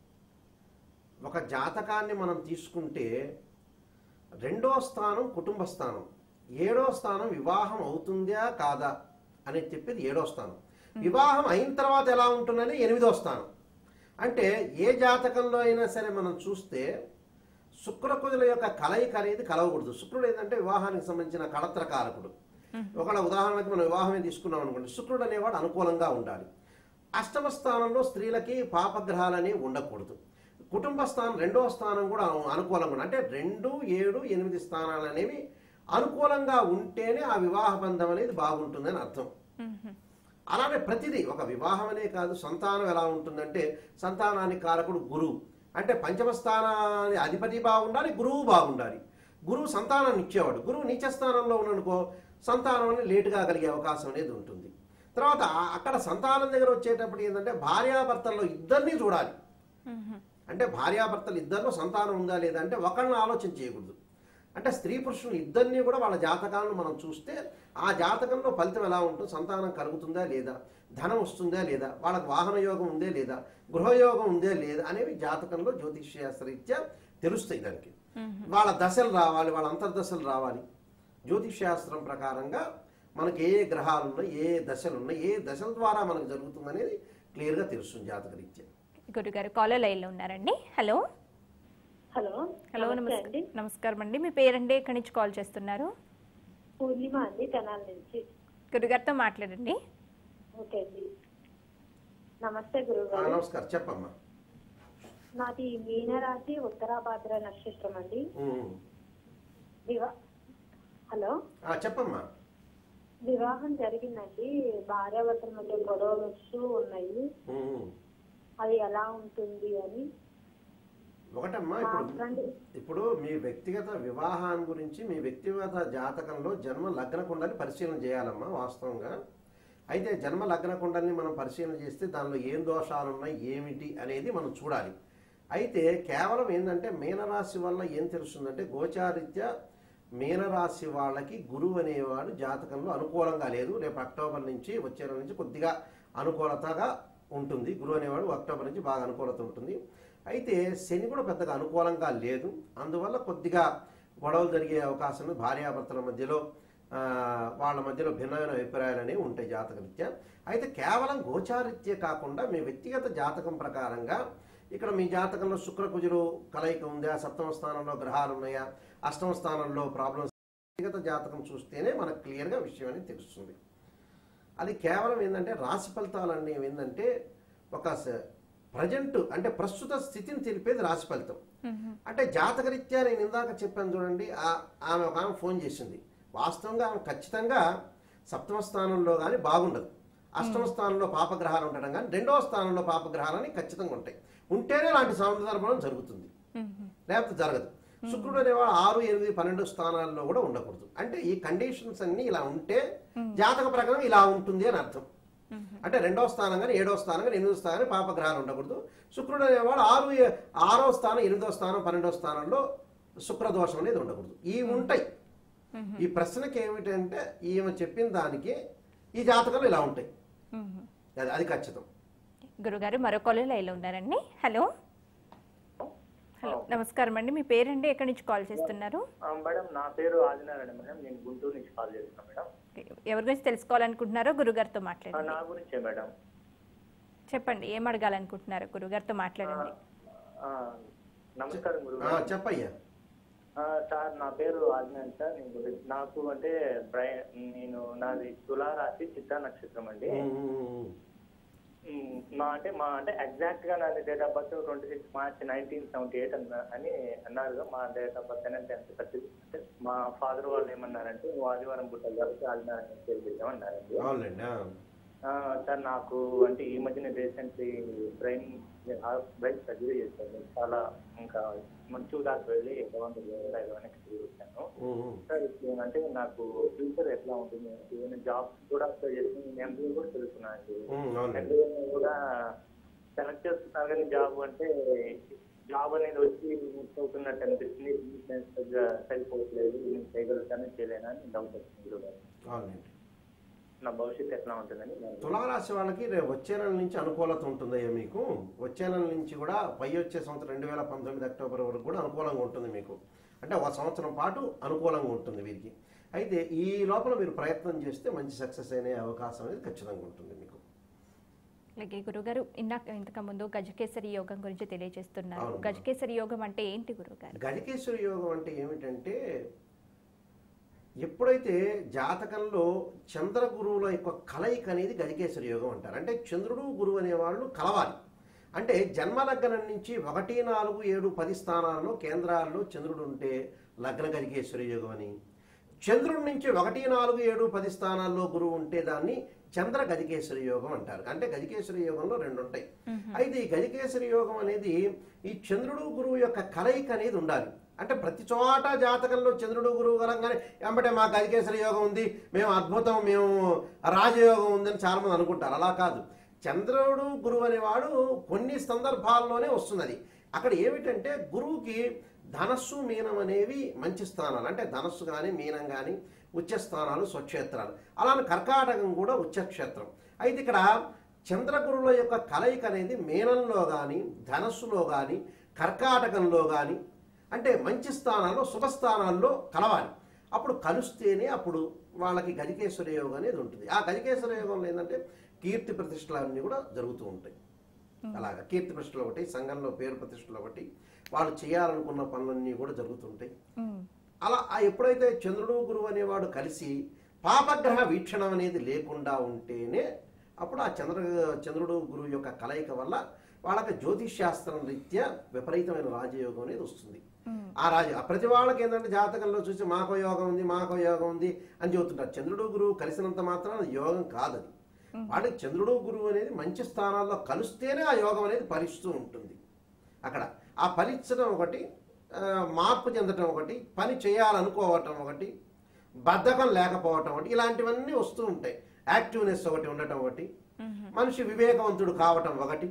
ఒక జాతకాన్ని మనం తీసుకుంటే రెండో స్థానం కుటుంబ స్థానం ఏడో స్థానం వివాహం అవుతుందా కాదా అనేది చెప్పేది ఏడో స్థానం వివాహం అయిన తర్వాత ఎలా ఉంటుందని ఎనిమిదో స్థానం అంటే ఏ జాతకంలో అయినా సరే మనం చూస్తే శుక్రకుజుల యొక్క కలయిక అనేది కలవకూడదు శుక్రుడు ఏంటంటే వివాహానికి సంబంధించిన కళత్రకారకుడు ఒకవేళ ఉదాహరణకి మనం వివాహమే తీసుకున్నాం అనుకోండి శుక్రుడు అనేవాడు అనుకూలంగా ఉండాలి అష్టమ స్థానంలో స్త్రీలకి పాపగ్రహాలని ఉండకూడదు కుటుంబ స్థానం రెండవ స్థానం కూడా అను- అనుకూలంగా ఉండాలి అంటే రెండు ఏడు ఎనిమిది స్థానాలు అనేవి అనుకూలంగా ఉంటేనే ఆ వివాహ బంధం అనేది బాగుంటుందని అర్థం మ్మ్. అలానే ప్రతిదీ ఒక వివాహం అనే కాదు సంతానం ఎలా ఉంటుందంటే సంతానానికి కారకుడు గురువు అంటే పంచమ స్థానాన్ని అధిపతి బాగుండాలి గురువు బాగుండాలి గురువు సంతానాన్ని ఇచ్చేవాడు గురువు నీచ స్థానంలో ఉన్ననుకో సంతానం అనేది లేటుగా కలిగే అవకాశం అనేది ఉంటుంది తర్వాత ఆ- అక్కడ సంతానం దగ్గర వచ్చేటప్పుడు ఏంటంటే భార్యాభర్తల్లో ఇద్దరిని చూడాలి మ్మ్. అంటే భార్యాభర్తలు ఇద్దరిలో సంతానం ఉందా లేదా అంటే ఒకరిని ఆలోచన చేయకూడదు అంటే స్త్రీ పురుషులు ఇద్దరిని కూడా వాళ్ళ జాతకాలను మనం చూస్తే ఆ జాతకంలో ఫలితం ఎలా ఉంటుంది సంతానం కలుగుతుందా లేదా ధనం వస్తుందా లేదా వాళ్ళకి వాహన యోగం ఉందే లేదా గృహయోగం ఉందే లేదా అనేవి జాతకంలో జ్యోతిష్ శాస్త్రరీత్యా తెలుస్తాయి దానికి వాళ్ళ దశలు రావాలి వాళ్ళ అంతర్దశలు రావాలి జ్యోతిష్ శాస్త్రం ప్రకారంగా మనకి ఏ ఏ గ్రహాలు ఉన్నాయి ఏ ఏ దశలు ఉన్నాయి ఏ దశల ద్వారా మనకు జరుగుతుంది అనేది క్లియర్గా తెలుస్తుంది జాతకరీత్యా గురుగారు కాలర్ లైన్లో ఉన్నారండి హలో హలో హలో నమస్తే అండి నమస్కారం నమస్కారం అండి మీ పేరండి ఎక్కడి నుంచి కాల్ చేస్తున్నారు పూర్ణిమ అండి తెనాల నుంచి గురుగారితో మాట్లాడండి ఓకే అండి నమస్తే ఆ, గురుగారు నమస్కారం చెప్పమ్మా నాది మీనరాశి ఉత్తరాభాద్ర నక్షత్రం అండి ఉమ్. వివా హలో ఆ, చెప్పమ్మా వివాహం జరిగిందండి భార్యాభర్తల మధ్య గొడవలు వస్తూ ఉన్నాయి ఉమ్. అది ఎలా ఉంటుంది అని ఒకటమ్మా మా ఇప్పుడు హస్బెండ్ ఇప్పుడు మీ వ్యక్తిగత వివాహాన్ని గురించి మీ వ్యక్తిగత జాతకంలో జన్మ లగ్న కుండలి పరిశీలన చేయాలమ్మా వాస్తవంగా అయితే జన్మ లగ్న కుండలిని మనం పరిశీలన చేస్తే దానిలో ఏం దోషాలు ఉన్నాయి ఏమిటి అనేది మనం చూడాలి అయితే కేవలం ఏంటంటే మీనరాశి వల్ల ఏం తెలుస్తుందంటే గోచారిత్య మీనరాశి వాళ్ళకి గురువు అనేవాడు జాతకంలో అనుకూలంగా లేదు రేపు అక్టోబర్ నుంచి వచ్చే నెల నుంచి కొద్దిగా అనుకూలతగా ఉంటుంది గురువు అనేవాడు అక్టోబర్ నుంచి బాగా అనుకూలత ఉంటుంది అయితే శని కూడా పెద్దగా అనుకూలంగా లేదు అందువల్ల కొద్దిగా గొడవలు జరిగే అవకాశం ఉంది భార్యాభర్తల మధ్యలో ఆ, వాళ్ళ మధ్యలో భిన్నమైన అభిప్రాయాలు అనేవి ఉంటాయి జాతకరీత్యా అయితే కేవలం గోచారిత్య కాకుండా మీ వ్యక్తిగత జాతకం ప్రకారంగా ఇక్కడ మీ జాతకంలో శుక్ర కుజులు కలయిక ఉందా సప్తమ స్థానంలో గ్రహాలు ఉన్నాయా అష్టమ స్థానంలో ప్రాబ్లమ్స్ వ్యక్తిగత జాతకం చూస్తేనే మనకు క్లియర్గా విషయం అనేది తెలుస్తుంది అది కేవలం ఏంటంటే రాశి ఫలితాలు అనేవి ఏంటంటే ఒక ప్రజెంట్ అంటే ప్రస్తుత స్థితిని తెలిపేది రాశి ఫలితం అంటే జాతకరీత్యా నేను ఇందాక చెప్పాను చూడండి ఆ- ఆమె ఒక ఆమె ఫోన్ చేసింది వాస్తవంగా ఆమె ఖచ్చితంగా సప్తమ స్థానంలో కానీ బాగుండదు అష్టమ స్థానంలో పాపగ్రహాలు ఉండడం కానీ రెండవ స్థానంలో పాపగ్రహాలని ఖచ్చితంగా ఉంటాయి ఉంటేనే లాంటి సందర్భం జరుగుతుంది లేకపోతే జరగదు శుక్రుడు అనేవాడు ఆరు ఎనిమిది పన్నెండు స్థానాల్లో కూడా ఉండకూడదు అంటే ఈ కండిషన్స్ అన్ని ఇలా ఉంటే జాతక ప్రకారం ఇలా ఉంటుంది అని అర్థం అంటే రెండవ స్థానం కానీ ఏడవ స్థానం కానీ ఎనిమిదో స్థానం కానీ పాపగ్రహాలు ఉండకూడదు శుక్రుడు అనేవాడు ఆరు ఏ- ఆరో స్థానం ఎనిమిదో స్థానం పన్నెండవ స్థానంలో శుక్రదోషం అనేది ఉండకూడదు ఈ ఉంటాయి ఈ ప్రశ్నకి ఏమిటంటే ఈమె చెప్పిన దానికి ఈ జాతకాలు ఇలా ఉంటాయి అది అది ఖచ్చితం గురుగారు మరో కాలర్ లైన్లో ఉన్నారండి హలో హలో నమస్కారం అండి మీ పేరండి ఎక్కడి నుంచి కాల్ చేస్తున్నారు ఆ, మేడం నా పేరు ఆదినారాయణ మేడం నేను గుంటూరు నుంచి కాల్ చేస్తున్నా మేడం ఎవరి గురించి తెలుసుకోవాలనుకుంటున్నారో గురుగారితో ఆ, మాట్లాడండి నా గురించే మేడం చెప్పండి ఏం అడగాలనుకుంటున్నారో గురుగారితో మాట్లాడండి ఆ, నమస్కారం గురు ఆ, చెప్పయ్యా సార్ నా పేరు ఆదినారాయణ సార్ నేను గురి- నాకు అంటే బ్రై నేను నాది తులారాశి చిత్తా నక్షత్రం అండి ఉమ్, ఉమ్, ఉమ్. ఉమ్, మా అంటే మా అంటే ఎగ్జాక్ట్ గా నాది date of birth twenty six March nineteen seventy eight అని అన్నారు మా డేట్ ఆఫ్ బర్త్ అనేది ఎంత ఖచ్చితంగా అంటే మా ఫాదర్ వాళ్ళు ఏమన్నారంటే నువ్వు ఆదివారం పుట్టాలి కాబట్టి ఆదినారాయణ పేరు పెట్టామన్నారండి అవునులేండి ఆ. ఆ, సార్ నాకు అంటే ఈ మధ్యన రీసెంట్లీ బ్రెయిన్ బ్రెయిన్ సర్జరీ చేశాను చాలా ఇంకా మంచి దాకా వెళ్ళి బాగుంటుంది వెనక్కి తిరిగి వచ్చాను ఉమ్, ఉమ్. సార్ ఇప్పుడు అంటే నాకు ఫ్యూచర్ ఎట్లా ఉంటుంది ఏమైనా జాబ్స్ కూడా అప్లై చేసి ఎంబీఏ కూడా తెలుసుకున్నాను అండి ఉమ్, అవునులేండి ఎంబీఏ కూడా సెలెక్ట్ చేస్తున్నారు కానీ జాబ్ అంటే జాబ్ అనేది వచ్చి మిస్ అవుతున్నట్టు అనిపిస్తుంది ఫ్రెండ్స్ దగ్గర సరిపోవట్లేదు నేను చేయగలుగుతాను చేయలేనా అని డౌట్ వచ్చింది గురుగారు. అవునండి నా భవిష్యత్తు ఎట్లా ఉంటుందని నేను తులారాశి వాళ్ళకి రేపు వచ్చే నెల నుంచి అనుకూలత ఉంటుందయ్యా మీకు వచ్చే నెల నుంచి కూడా పై వచ్చే సంవత్సరం రెండు వేల పంతొమ్మిది అక్టోబర్ వరకు కూడా అనుకూలంగా ఉంటుంది మీకు అంటే ఒక సంవత్సరం పాటు అనుకూలంగా ఉంటుంది వీరికి అయితే ఈ లోపల మీరు ప్రయత్నం చేస్తే మంచి సక్సెస్ అనే అవకాశం అనేది ఖచ్చితంగా ఉంటుంది మీకు అలాగే గురుగారు ఇందాక ఇంతకు ముందు గజకేసరి యోగం గురించి తెలియజేస్తున్నారు అవును. గజకేసరి యోగం అంటే ఏంటి గురుగారు గజకేశ్వరి యోగం అంటే ఏమిటంటే ఎప్పుడైతే జాతకంలో చంద్ర గురువుల యొక్క కలయిక అనేది గజకేశ్వరి యోగం అంటారు అంటే చంద్రుడు గురువు అనేవాళ్ళు కలవాలి అంటే జన్మలగ్నం నుంచి ఒకటి నాలుగు ఏడు పది స్థానాల్లో కేంద్రాల్లో చంద్రుడు ఉంటే లగ్న గజకేశ్వరి యోగం అని చంద్రుడి నుంచి ఒకటి నాలుగు ఏడు పది స్థానాల్లో గురువు ఉంటే దాన్ని చంద్ర గజకేశ్వరి యోగం అంటారు అంటే గజకేశ్వరి యోగంలో రెండు ఉంటాయి అయితే ఈ గజకేశ్వరి యోగం అనేది ఈ చంద్రుడు గురువు యొక్క కలయిక అనేది ఉండాలి అంటే ప్రతి చోట జాతకంలో చంద్రుడు గురువు కలంగానే వెంబటే మా గజకేశ్వర యోగం ఉంది మేము అద్భుతం మేము రాజయోగం ఉందని చాలామంది అనుకుంటారు అలా కాదు చంద్రుడు గురువు అనేవాడు కొన్ని సందర్భాల్లోనే వస్తున్నది అక్కడ ఏమిటంటే గురువుకి ధనస్సు మీనం అనేవి మంచి స్థానాలు అంటే ధనస్సు కానీ మీనం కానీ ఉచ్చ స్థానాలు స్వక్షేత్రాలు అలానే కర్కాటకం కూడా ఉచ్చక్షేత్రం అయితే ఇక్కడ చంద్రగురువుల యొక్క కలయిక అనేది మీనంలో కానీ ధనస్సులో కానీ కర్కాటకంలో కానీ అంటే మంచి స్థానాల్లో శుభస్థానాల్లో కలవాలి అప్పుడు కలుస్తేనే అప్పుడు వాళ్ళకి గజకేశ్వర యోగం అనేది ఉంటుంది ఆ గజకేశ్వర యోగంలో ఏంటంటే కీర్తి ప్రతిష్టలు అన్నీ కూడా జరుగుతూ ఉంటాయి అలాగా కీర్తి ప్రతిష్టలు ఒకటి సంఘంలో పేరు ప్రతిష్టలు ఒకటి వాళ్ళు చేయాలనుకున్న పనులన్నీ కూడా జరుగుతుంటాయి ఉమ్, అలా ఆ ఎప్పుడైతే చంద్రుడు గురువు అనేవాడు కలిసి పాపగ్రహ వీక్షణం అనేది లేకుండా ఉంటేనే అప్పుడు ఆ చంద్ర చంద్రుడు గురువు యొక్క కలయిక వల్ల వాళ్ళకి జ్యోతిష్ శాస్త్రం రీత్యా విపరీతమైన రాజయోగం అనేది వస్తుంది ఉమ్, ఆ రాజ ఆ ప్రతి వాళ్ళకి ఏంటంటే జాతకంలో చూసి మాకో యోగం ఉంది మాకో యోగం ఉంది అని చెబుతుంటారు చంద్రుడు గురువు కలిసినంత మాత్రం అది యోగం కాదది వాడికి చంద్రుడు గురువు అనేది మంచి స్థానాల్లో కలిస్తేనే ఆ యోగం అనేది ఫలిస్తూ ఉంటుంది అక్కడ ఆ ఫలించడం ఒకటి ఆ, మార్పు చెందటం ఒకటి పని చేయాలనుకోవటం ఒకటి బద్ధకం లేకపోవటం ఒకటి ఇలాంటివన్నీ వస్తూ ఉంటాయి యాక్టివ్నెస్ ఒకటి ఉండటం ఒకటి మనిషి వివేకవంతుడు కావటం ఒకటి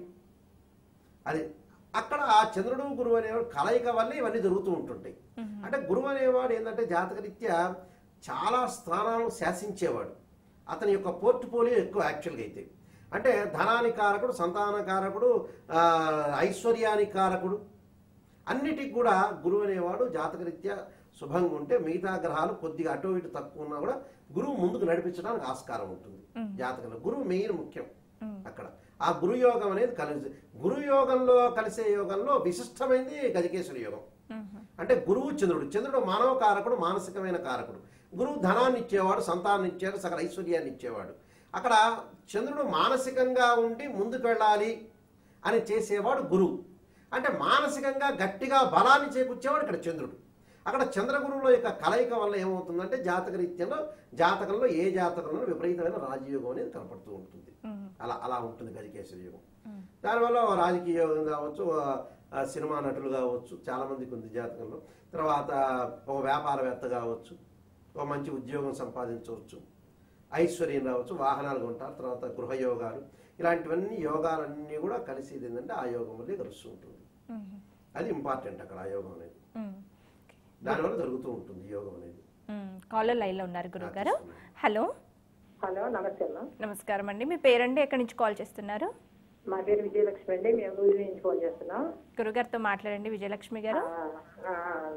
అది అక్కడ ఆ చంద్రుడు గురువు అనేవాడు కలయిక వల్ల ఇవన్నీ జరుగుతూ ఉంటుంటాయి అంటే గురువు అనేవాడు ఏంటంటే జాతకరీత్యా చాలా స్థానాలను శాసించేవాడు అతని యొక్క పోర్ట్ఫోలియో ఎక్కువ యాక్చువల్గా అయితే అంటే ధనానికి కారకుడు సంతాన కారకుడు ఆ, ఐశ్వర్యానికి కారకుడు అన్నిటికి కూడా గురువు అనేవాడు జాతకరీత్యా శుభంగా ఉంటే మిగతా గ్రహాలు కొద్దిగా అటు ఇటు తక్కువ ఉన్నా కూడా గురువు ముందుకు నడిపించడానికి ఆస్కారం ఉంటుంది జాతకంలో గురువు మెయిన్ ముఖ్యం అక్కడ ఆ గురు యోగం అనేది కలిసి గురు యోగంలో కలిసే యోగంలో విశిష్టమైనది గజకేశ్వర యోగం అంటే గురువు చంద్రుడు చంద్రుడు మానవ కారకుడు మానసికమైన కారకుడు గురువు ధనాన్ని ఇచ్చేవాడు సంతానాన్ని ఇచ్చేవాడు సకల ఐశ్వర్యాన్ని ఇచ్చేవాడు అక్కడ చంద్రుడు మానసికంగా ఉండి ముందుకు వెళ్ళాలి అని చేసేవాడు గురువు అంటే మానసికంగా గట్టిగా బలాన్ని చేకూర్చేవాడు ఇక్కడ చంద్రుడు అక్కడ చంద్రగురువుల యొక్క కలయిక వల్ల ఏమవుతుందంటే జాతక రీత్యంలో జాతకంలో ఏ జాతకంలో విపరీతమైన రాజయోగం అనేది కనపడుతూ ఉంటుంది అలా అలా ఉంటుంది గజకేశ్వర యోగం దానివల్ల ఓ రాజకీయ యోగం కావచ్చు ఓ, ఆ, సినిమా నటులు కావచ్చు చాలా మందికి ఉంది జాతకంలో తర్వాత ఒక వ్యాపారవేత్త కావచ్చు ఒక మంచి ఉద్యోగం సంపాదించవచ్చు ఐశ్వర్యం రావచ్చు వాహనాలు కొంటారు తర్వాత గృహయోగాలు ఇలాంటివన్నీ యోగాలన్నీ కూడా కలిసి ఏంటంటే ఆ యోగం వల్లే కలుస్తూ ఉంటుంది అది ఇంపార్టెంట్ అక్కడ ఆ యోగం అనేది దానివల్ల జరుగుతూ ఉంటుంది ఈ యోగం అనేది కాలర్ లైన్లో ఉన్నారు గురువు గారు హలో హలో నమస్తే అమ్మా నమస్కారం అండి మీ పేరండి ఎక్కడి నుంచి కాల్ చేస్తున్నారు మా పేరు విజయలక్ష్మి అండి మేము రోజు నుంచి ఫోన్ చేస్తున్నాం గురుగారితో మాట్లాడండి విజయలక్ష్మి గారు ఆ, ఆ,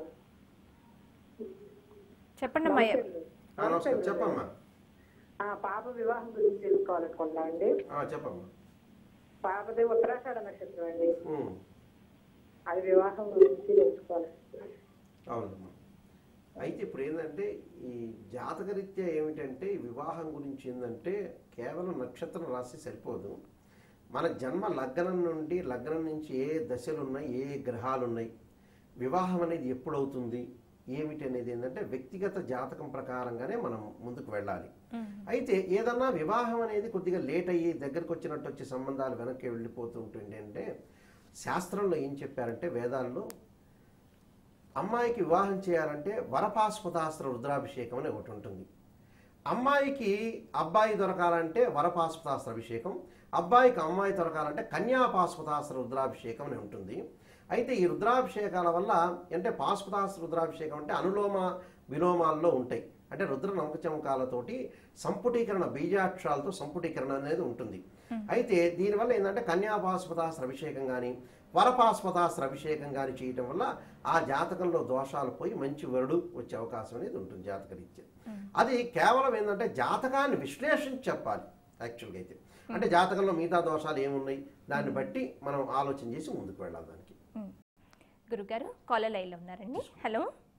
చెప్పండి అమ్మా ఆ, నమస్కారం చెప్పమ్మా ఆ, పాప వివాహం గురించి తెలుసుకోవాలనుకుంటున్నాం అండి ఆ, చెప్పమ్మా పాపది ఉత్తరాషాఢ నక్షత్రం అండి ఉమ్, అది వివాహం గురించి తెలుసుకోవాలి అవునమ్మా అయితే ఇప్పుడు ఏంటంటే ఈ జాతకరీత్యా ఏమిటంటే ఈ వివాహం గురించి ఏంటంటే కేవలం నక్షత్రం రాసి సరిపోదు మన జన్మ లగ్నం నుండి లగ్నం నుంచి ఏ దశలు ఉన్నాయి ఏ గ్రహాలు ఉన్నాయి వివాహం అనేది ఎప్పుడవుతుంది ఏమిటి అనేది ఏంటంటే వ్యక్తిగత జాతకం ప్రకారంగానే మనం ముందుకు వెళ్ళాలి అయితే ఏదన్నా వివాహం అనేది కొద్దిగా లేట్ అయ్యి దగ్గరకు వచ్చినట్టు వచ్చే సంబంధాలు వెనక్కి వెళ్ళిపోతూ ఉంటుంది అంటే శాస్త్రంలో ఏం చెప్పారంటే వేదాల్లో అమ్మాయికి వివాహం చేయాలంటే వరపాస్పదాస్త్ర రుద్రాభిషేకం అని ఒకటి ఉంటుంది అమ్మాయికి అబ్బాయి దొరకాలంటే వరపాస్పదాస్త్ర అభిషేకం అబ్బాయికి అమ్మాయి దొరకాలంటే కన్యాపాస్పదాస్త్ర రుద్రాభిషేకం అని ఉంటుంది అయితే ఈ రుద్రాభిషేకాల వల్ల అంటే పాస్పదాస్త్ర రుద్రాభిషేకం అంటే అనులోమ విలోమాల్లో ఉంటాయి అంటే రుద్ర నమ్మకచమకాలతోటి సంపుటీకరణ బీజాక్షరాలతో సంపుటీకరణ అనేది ఉంటుంది అయితే దీనివల్ల ఏంటంటే కన్యాపాస్పదాస్త్ర అభిషేకం కానీ వరపాస్పదాస్త్ర అభిషేకం కానీ చేయటం వల్ల ఆ జాతకంలో దోషాలు పోయి మంచి వరుడు వచ్చే అవకాశం అనేది ఉంటుంది జాతకరీత్యా అది కేవలం ఏంటంటే జాతకాన్ని విశ్లేషించి చెప్పాలి యాక్చువల్గా అయితే అంటే జాతకంలో మిగతా దోషాలు ఏమున్నాయి దాన్ని బట్టి మనం ఆలోచన చేసి ముందుకు వెళ్ళాలి దానికి గురుగారు కాలర్ లైన్లో ఉన్నారండి హలో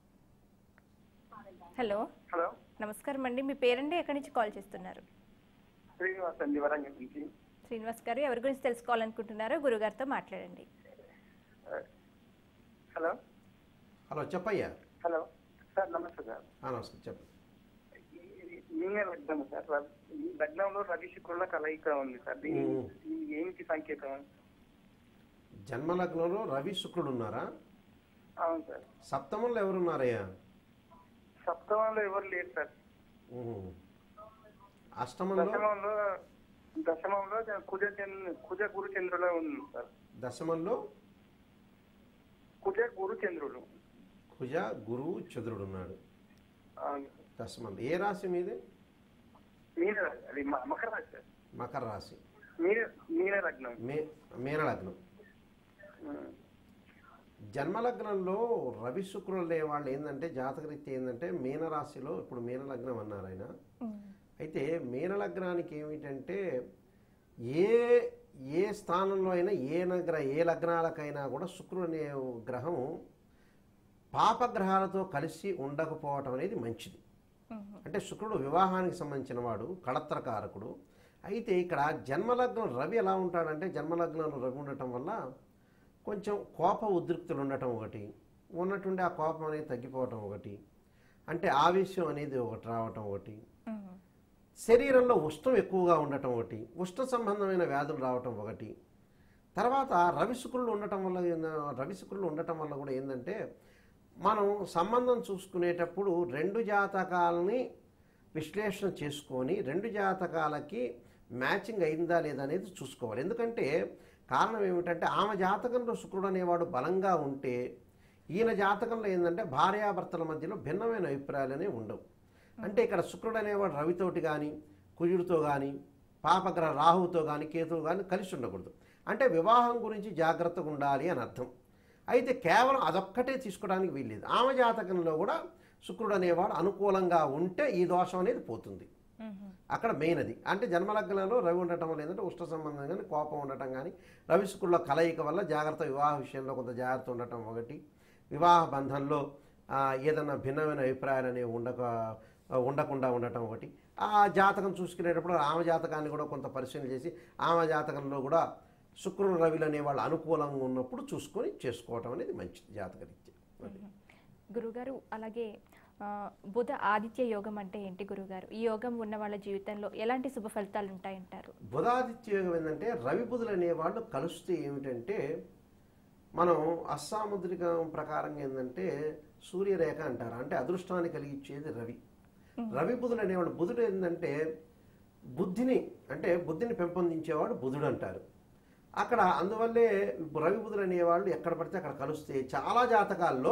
హలో హలో నమస్కారం అండి మీ పేరండి ఎక్కడి నుంచి కాల్ చేస్తున్నారు శ్రీనివాస్ అండి వరంగల్ నుంచి శ్రీనివాస్ గారు ఎవరి గురించి తెలుసుకోవాలనుకుంటున్నారో గురుగారితో మాట్లాడండి హలో హలో చెప్పయ్యా హలో సార్ నమస్తే సార్ ఆ, నమస్కారం చెప్పు మీనే లగ్నం సార్ ర- ఈ లగ్నంలో రవి శుక్రుల కలయిక ఉంది సార్ దీని మ్మ్. దీని ఏంటి సంకేతం జన్మలగ్నంలో రవి శుక్రుడు ఉన్నారా అవును సార్ సప్తమంలో ఎవరున్నారయ్యా సప్తమంలో ఎవరు లేరు సార్ ఉహు. అష్టమంలో దశమంలో దశమంలో కుజ చంద్ర కుజ గురు చంద్రులో ఉంది సార్ దశమంలో కుజ గురు చంద్రుడు కుజ గురువు చంద్రుడు ఉన్నాడు అవును సార్. దశమంలో ఏ రాశి మీది మీన అది మ- మకర రాశి సార్ మకర రాశి మీన మీన లగ్నం మే మీనలగ్నం ఉమ్. జన్మలగ్నంలో రవి శుక్రులు అనే వాళ్ళు ఏంటంటే జాతకరీత్యా ఏంటంటే మీనరాశిలో ఇప్పుడు మీనలగ్నం అన్నారు ఆయన అయితే మీనలగ్నానికి ఏమిటంటే ఏ ఏ స్థానంలో అయినా ఏ నగ్ర ఏ లగ్నాలకైనా కూడా శుక్రుడు అనే గ్రహం పాపగ్రహాలతో కలిసి ఉండకపోవటం అనేది మంచిది అంటే శుక్రుడు వివాహానికి సంబంధించిన వాడు కళత్రకారకుడు అయితే ఇక్కడ జన్మలగ్నం రవి ఎలా ఉంటాడంటే జన్మలగ్నంలో రవి ఉండటం వల్ల కొంచెం కోప ఉద్రిక్తులు ఉండటం ఒకటి ఉన్నట్టుండి ఆ కోపం అనేది తగ్గిపోవటం ఒకటి అంటే ఆవేశం అనేది ఒకటి రావటం ఒకటి శరీరంలో ఉష్ణం ఎక్కువగా ఉండటం ఒకటి ఉష్ణ సంబంధమైన వ్యాధులు రావటం ఒకటి తర్వాత రవి శుక్రులు ఉండటం వల్ల ఏంద- రవి శుక్రులు ఉండటం వల్ల కూడా ఏంటంటే మనం సంబంధం చూసుకునేటప్పుడు రెండు జాతకాలని విశ్లేషణ చేసుకొని రెండు జాతకాలకి మ్యాచింగ్ అయిందా లేదా అనేది చూసుకోవాలి ఎందుకంటే కారణం ఏమిటంటే ఆమె జాతకంలో శుక్రుడు అనేవాడు బలంగా ఉంటే ఈయన జాతకంలో ఏంటంటే భార్యాభర్తల మధ్యలో భిన్నమైన అభిప్రాయాలు అనేవి ఉండవు అంటే ఇక్కడ శుక్రుడు అనేవాడు రవితోటి కానీ కుజుడితో కానీ పాపగ్రహ రాహువుతో కానీ కేతువు కానీ కలిసి ఉండకూడదు అంటే వివాహం గురించి జాగ్రత్తగా ఉండాలి అని అర్థం అయితే కేవలం అదొక్కటే తీసుకోవడానికి వీల్లేదు ఆమె జాతకంలో కూడా శుక్రుడు అనేవాడు అనుకూలంగా ఉంటే ఈ దోషం అనేది పోతుంది అక్కడ మెయిన్ అది అంటే జన్మలగ్నంలో రవి ఉండటం వల్ల ఏంటంటే ఉష్ణ సంబంధం కానీ కోపం ఉండటం కానీ రవి శుక్రుల కలయిక వల్ల జాగ్రత్త వివాహ విషయంలో కొంత జాగ్రత్త ఉండటం ఒకటి వివాహ బంధంలో ఆ, ఏదన్నా భిన్నమైన అభిప్రాయాలు అనేవి ఉండక ఉండకుండా ఉండటం ఒకటి ఆ జాతకం చూసుకునేటప్పుడు ఆమె జాతకాన్ని కూడా కొంత పరిశీలన చేసి ఆమె జాతకంలో కూడా శుక్రుడు రవిలు అనేవాళ్ళు అనుకూలంగా ఉన్నప్పుడు చూసుకొని చేసుకోవటం అనేది మంచిది జాతకరీత్యా అది. గురుగారు అలాగే ఆ, బుధ ఆదిత్య యోగం అంటే ఏంటి గురుగారు ఈ యోగం ఉన్న వాళ్ళ జీవితంలో ఎలాంటి శుభ ఫలితాలు ఉంటాయంటారు బుధాదిత్య యోగం ఏంటంటే రవి బుధులు అనేవాళ్ళు కలిస్తే ఏమిటంటే మనం అస్సాముద్రికం ప్రకారంగా ఏంటంటే సూర్యరేఖ అంటారు అంటే అదృష్టాన్ని కలిగించేది రవి రవి బుధులు అనేవాడు బుధుడు ఏంటంటే బుద్ధిని అంటే బుద్ధిని పెంపొందించేవాడు బుధుడు అంటారు అక్కడ అందువల్లే రవి బుధులు అనేవాళ్ళు ఎక్కడ పడితే అక్కడ కలుస్తే చాలా జాతకాల్లో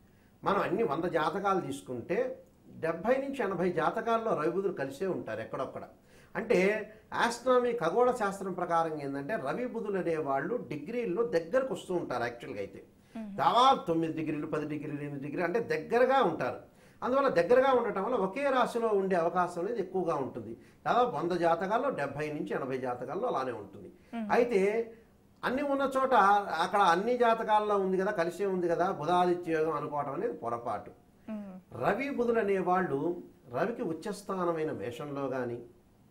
మనం అన్ని వంద జాతకాలు తీసుకుంటే డెబ్భై నుంచి ఎనభై జాతకాల్లో రవి బుధులు కలిసే ఉంటారు ఎక్కడొక్కడ అంటే ఆస్ట్రానమీ ఖగోళ శాస్త్రం ప్రకారం ఏంటంటే రవి బుధులు అనేవాళ్ళు డిగ్రీల్లో దగ్గరకు వస్తూ ఉంటారు యాక్చువల్గా అయితే దాదాపు తొమ్మిది డిగ్రీలు పది డిగ్రీలు ఎనిమిది డిగ్రీలు అంటే దగ్గరగా ఉంటారు అందువల్ల దగ్గరగా ఉండటం వల్ల ఒకే రాశిలో ఉండే అవకాశం అనేది ఎక్కువగా ఉంటుంది దాదాపు వంద జాతకాల్లో డెబ్బై నుంచి ఎనభై జాతకాల్లో అలానే ఉంటుంది అయితే అన్ని ఉన్న చోట అక్కడ అన్ని జాతకాల్లో ఉంది కదా కలిసే ఉంది కదా బుధాదిత్య యోగం అనుకోవటం అనేది పొరపాటు రవి బుధులు అనేవాళ్ళు రవికి ఉచ్చస్థానమైన మేషంలో కానీ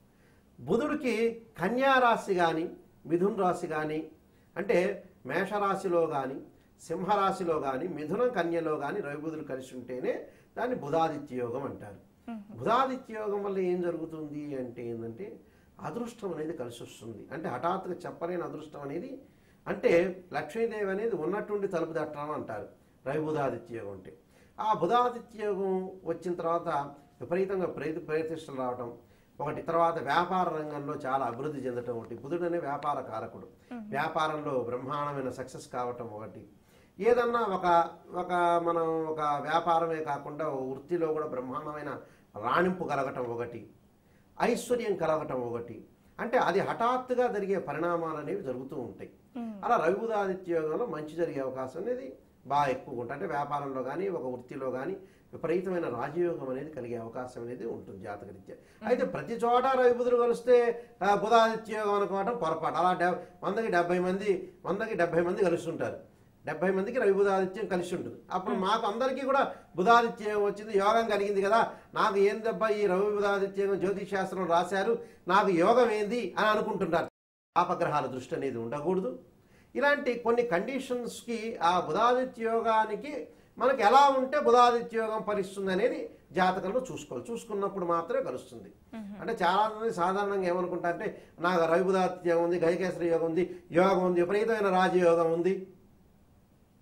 బుధుడికి కన్యా రాశి కానీ మిథున్ రాశి కానీ అంటే మేషరాశిలో కానీ సింహరాశిలో కానీ మిథునం కన్యలో కానీ రవి బుధులు కలిసి ఉంటేనే దాన్ని బుధాదిత్య యోగం అంటారు బుధాదిత్య యోగం వల్ల ఏం జరుగుతుంది అంటే ఏంటంటే అదృష్టం అనేది కలిసి వస్తుంది అంటే హఠాత్తుగా చెప్పలేని అదృష్టం అనేది అంటే లక్ష్మీదేవి అనేది ఉన్నట్టుండి తలుపు తట్టడం అంటారు రవి బుధాదిత్య యోగం అంటే ఆ బుధాదిత్య యోగం వచ్చిన తర్వాత విపరీతంగా ప్రేతి ప్రతిష్టలు రావటం ఒకటి తర్వాత వ్యాపార రంగంలో చాలా అభివృద్ధి చెందటం ఒకటి బుధుడు అనే వ్యాపార కారకుడు వ్యాపారంలో బ్రహ్మాండమైన సక్సెస్ కావటం ఒకటి ఏదన్నా ఒక ఒక మనం ఒక వ్యాపారమే కాకుండా ఓ వృత్తిలో కూడా బ్రహ్మాండమైన రాణింపు కలగటం ఒకటి ఐశ్వర్యం కలగటం ఒకటి అంటే అది హఠాత్తుగా జరిగే పరిణామాలు అనేవి జరుగుతూ ఉంటాయి అలా రవిబుధాదిత్య యోగంలో మంచి జరిగే అవకాశం అనేది బాగా ఎక్కువగా ఉంటుంది అంటే వ్యాపారంలో కానీ ఒక వృత్తిలో కానీ విపరీతమైన రాజయోగం అనేది కలిగే అవకాశం అనేది ఉంటుంది జాతకరీత్యా అయితే ప్రతి చోట రవిబుధులు కలిస్తే ఆ, బుధాదిత్య యోగం అనుకోవడం పొరపాటు అలా డె వందకి డెబ్బై మంది వందకి డెబ్బై మంది కలుస్తుంటారు డెబ్బై మందికి రవి బుధాదిత్యం కలిసి ఉంటుంది అప్పుడు మాకు అందరికీ కూడా బుధాదిత్యం వచ్చింది యోగం కలిగింది కదా నాకు ఏందబ్బా ఈ రవి బుధాదిత్యం జ్యోతిష్ శాస్త్రం రాశారు నాకు యోగం ఏంది అని అనుకుంటుంటారు పాపగ్రహాల దృష్టి అనేది ఉండకూడదు ఇలాంటి కొన్ని కండిషన్స్కి ఆ బుధాదిత్య యోగానికి మనకి ఎలా ఉంటే బుధాదిత్య యోగం ఫలిస్తుంది అనేది జాతకంలో చూసుకోవాలి చూసుకున్నప్పుడు మాత్రమే కలుస్తుంది అంటే చాలా మంది సాధారణంగా ఏమనుకుంటారంటే నాకు రవి బుధాదిత్య యోగం ఉంది గజకేశ్వరి యోగం ఉంది యోగం ఉంది విపరీతమైన రాజయోగం ఉంది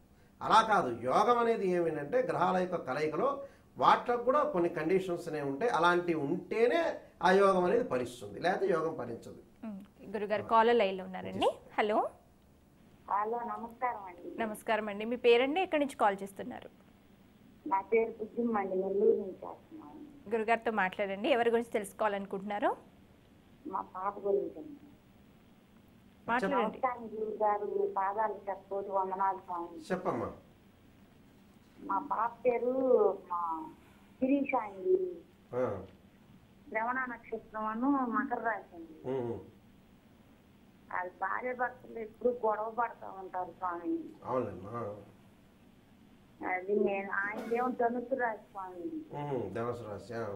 అలా కాదు యోగం అనేది ఏమిటంటే గ్రహాల యొక్క కలయికలో వాటికి కూడా కొన్ని కండిషన్స్ అనేవి ఉంటాయి అలాంటివి ఉంటేనే ఆ యోగం అనేది ఫలిస్తుంది లేకపోతే యోగం ఫలించదు ఉమ్, గురుగారు కాలర్ లైన్లో ఉన్నారండి హలో హలో నమస్కారం అండి నమస్కారం అండి మీ పేరండి ఎక్కడి నుంచి కాల్ చేస్తున్నారు నా పేరు బుద్ధిమ్మ అండి నెల్లూరు నుంచి వస్తున్నాను గురుగారితో మాట్లాడండి ఎవరి గురించి తెలుసుకోవాలనుకుంటున్నారో మా పాప గురించి అండి మాట్లాడండి నమస్కారం గురువు గారు మీ పాదాలు చెప్పోటి వందనాలు స్వామి చెప్పమ్మా మా పాప పేరు మా శిరీష అండి ఆ, శ్రవణ నక్షత్రం అను మకర రాశి అండి ఉమ్, అది భార్య భర్తలు ఎప్పుడు గొడవ పడతా ఉంటారు స్వామి అవునులేమ్మా అది నేను ఆయనకేమో ధనుసు రాశి స్వామి ఉమ్, ధనుసు రాశి ఆ.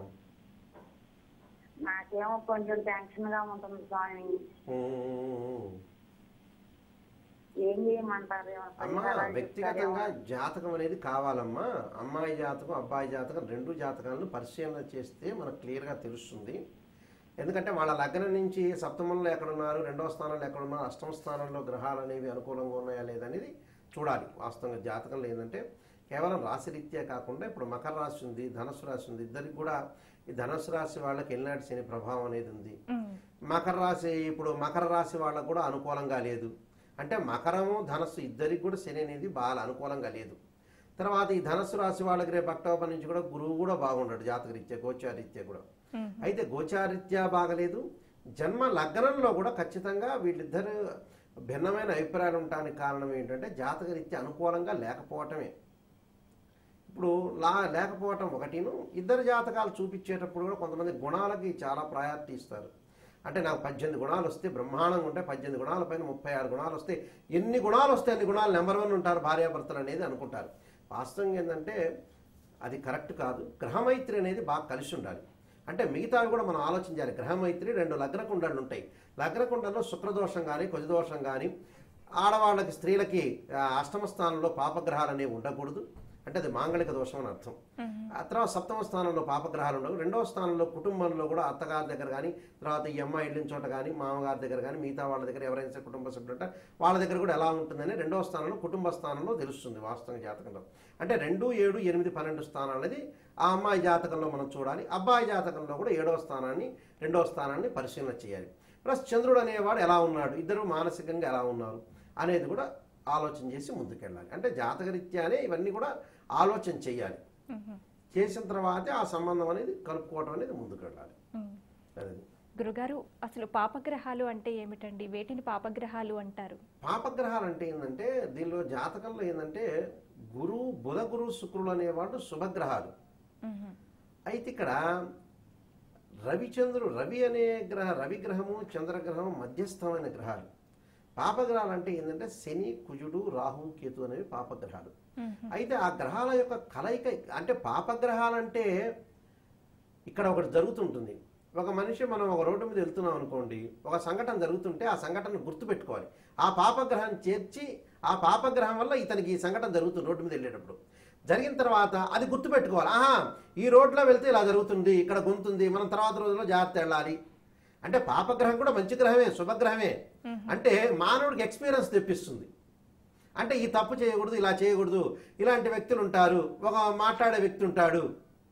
నాకేమో కొంచెం టెన్షన్ గా ఉంటుంది స్వామి ఉమ్, ఉమ్, ఉమ్. ఏం చేయమంటారు ఏమైనా అమ్మా పరిహారాలు వ్యక్తిగతంగా చెప్తారేమో? జాతకం అనేది కావాలమ్మా అమ్మాయి జాతకం అబ్బాయి జాతకం రెండు జాతకాలను పరిశీలన చేస్తే మనకు క్లియర్గా తెలుస్తుంది ఎందుకంటే వాళ్ళ లగ్నం నుంచి సప్తమంలో ఎక్కడున్నారు రెండవ స్థానంలో ఎక్కడున్నారు అష్టమ స్థానంలో గ్రహాలు అనేవి అనుకూలంగా ఉన్నాయా లేదనేది చూడాలి వాస్తవంగా జాతకంలో ఏంటంటే కేవలం రాశిరీత్యా కాకుండా ఇప్పుడు మకర రాశి ఉంది ధనుసు రాశి ఉంది ఇద్దరికి కూడా ఈ ధనుసు రాశి వాళ్ళకి ఎల్నాటి శని ప్రభావం అనేది ఉంది ఉమ్, మకర రాశి ఇప్పుడు మకర రాశి వాళ్ళకు కూడా అనుకూలంగా లేదు అంటే మకరము ధనస్సు ఇద్దరికి కూడా శని అనేది బాగా అనుకూలంగా లేదు తర్వాత ఈ ధనస్సు రాశి వాళ్ళకి రేపు అక్టోబర్ నుంచి కూడా గురువు కూడా బాగుండడు జాతకరీత్యా గోచారీత్యా కూడా ఉమ్, అయితే గోచారీత్యా బాగలేదు జన్మ లగ్నంలో కూడా ఖచ్చితంగా వీళ్ళిద్దరు భిన్నమైన అభిప్రాయాలు ఉండడానికి కారణం ఏంటంటే జాతకరీత్యా అనుకూలంగా లేకపోవటమే ఇప్పుడు లా లేకపోవటం ఒకటిను ఇద్దరు జాతకాలు చూపించేటప్పుడు కూడా కొంతమంది గుణాలకి చాలా ప్రయారిటీ ఇస్తారు అంటే నాకు పద్దెనిమిది గుణాలు వస్తే బ్రహ్మాండంగా ఉంటాయి పద్దెనిమిది గుణాల పైన ముప్పై ఆరు గుణాలు వస్తే ఎన్ని గుణాలు వస్తే అన్ని గుణాలు నెంబర్ వన్ ఉంటారు భార్యాభర్తలు అనేది అనుకుంటారు వాస్తవం ఏంటంటే అది కరెక్ట్ కాదు గ్రహమైత్రి అనేది బాగా కలిసి ఉండాలి అంటే మిగతావి కూడా మనం ఆలోచించాలి గ్రహమైత్రి రెండు లగ్నకుండలు ఉంటాయి లగ్నకుండల్లో శుక్రదోషం కానీ కుజదోషం కానీ ఆడవాళ్ళకి స్త్రీలకి ఆ, అష్టమ స్థానంలో పాపగ్రహాలు అనేవి ఉండకూడదు అంటే అది మాంగళిక దోషం అని అర్థం ఆ తర్వాత సప్తమ స్థానంలో పాపగ్రహాలు ఉండవు రెండవ స్థానంలో కుటుంబంలో కూడా అత్తగారి దగ్గర కానీ తర్వాత ఈ అమ్మాయి వెళ్ళిన చోట కానీ మామగారి దగ్గర కానీ మిగతా వాళ్ళ దగ్గర ఎవరైనా సరే కుటుంబ సభ్యులు ఉంటే వాళ్ళ దగ్గర కూడా ఎలా ఉంటుందని రెండవ స్థానంలో కుటుంబ స్థానంలో తెలుస్తుంది వాస్తవ జాతకంలో అంటే రెండు ఏడు ఎనిమిది పన్నెండు స్థానాలు అనేది ఆ అమ్మాయి జాతకంలో మనం చూడాలి అబ్బాయి జాతకంలో కూడా ఏడవ స్థానాన్ని రెండవ స్థానాన్ని పరిశీలన చేయాలి ప్లస్ చంద్రుడు అనేవాడు ఎలా ఉన్నాడు ఇద్దరు మానసికంగా ఎలా ఉన్నారు అనేది కూడా ఆలోచన చేసి ముందుకెళ్ళాలి అంటే జాతకరీత్యానే ఇవన్నీ కూడా ఆలోచన చేయాలి ఉమ్, చేసిన తర్వాతే ఆ సంబంధం అనేది కలుపుకోవటం అనేది ముందుకు వెళ్ళాలి ఉమ్. అది గురుగారు అసలు పాపగ్రహాలు అంటే ఏమిటండి వేటిని పాపగ్రహాలు అంటారు పాపగ్రహాలు అంటే ఏంటంటే దీనిలో జాతకంలో ఏంటంటే గురు బుధ గురు శుక్రులు అనేవాళ్ళు శుభగ్రహాలు ఉమ్, అయితే ఇక్కడ రవిచంద్రుడు రవి అనే గ్రహ రవి గ్రహము చంద్రగ్రహం మధ్యస్థమైన గ్రహాలు పాపగ్రహాలు అంటే ఏంటంటే శని కుజుడు రాహు కేతు అనేవి పాపగ్రహాలు ఉమ్, అయితే ఆ గ్రహాల యొక్క కలయిక అంటే పాపగ్రహాలంటే ఇక్కడ ఒకటి జరుగుతుంటుంది ఒక మనిషి మనం ఒక రోడ్డు మీద వెళ్తున్నాం అనుకోండి ఒక సంఘటన జరుగుతుంటే ఆ సంఘటన గుర్తుపెట్టుకోవాలి ఆ పాపగ్రహాన్ని చేర్చి ఆ పాపగ్రహం వల్ల ఇతనికి ఈ సంఘటన జరుగుతుంది రోడ్డు మీద వెళ్ళేటప్పుడు జరిగిన తర్వాత అది గుర్తుపెట్టుకోవాలి ఆహా ఈ రోడ్లో వెళ్తే ఇలా జరుగుతుంది ఇక్కడ గుంతుంది మనం తర్వాత రోజుల్లో జాగ్రత్త వెళ్ళాలి అంటే పాపగ్రహం కూడా మంచి గ్రహమే శుభగ్రహమే అంటే మానవుడికి ఎక్స్పీరియన్స్ తెప్పిస్తుంది అంటే ఈ తప్పు చేయకూడదు ఇలా చేయకూడదు ఇలాంటి వ్యక్తులు ఉంటారు ఒక మాట్లాడే వ్యక్తి ఉంటాడు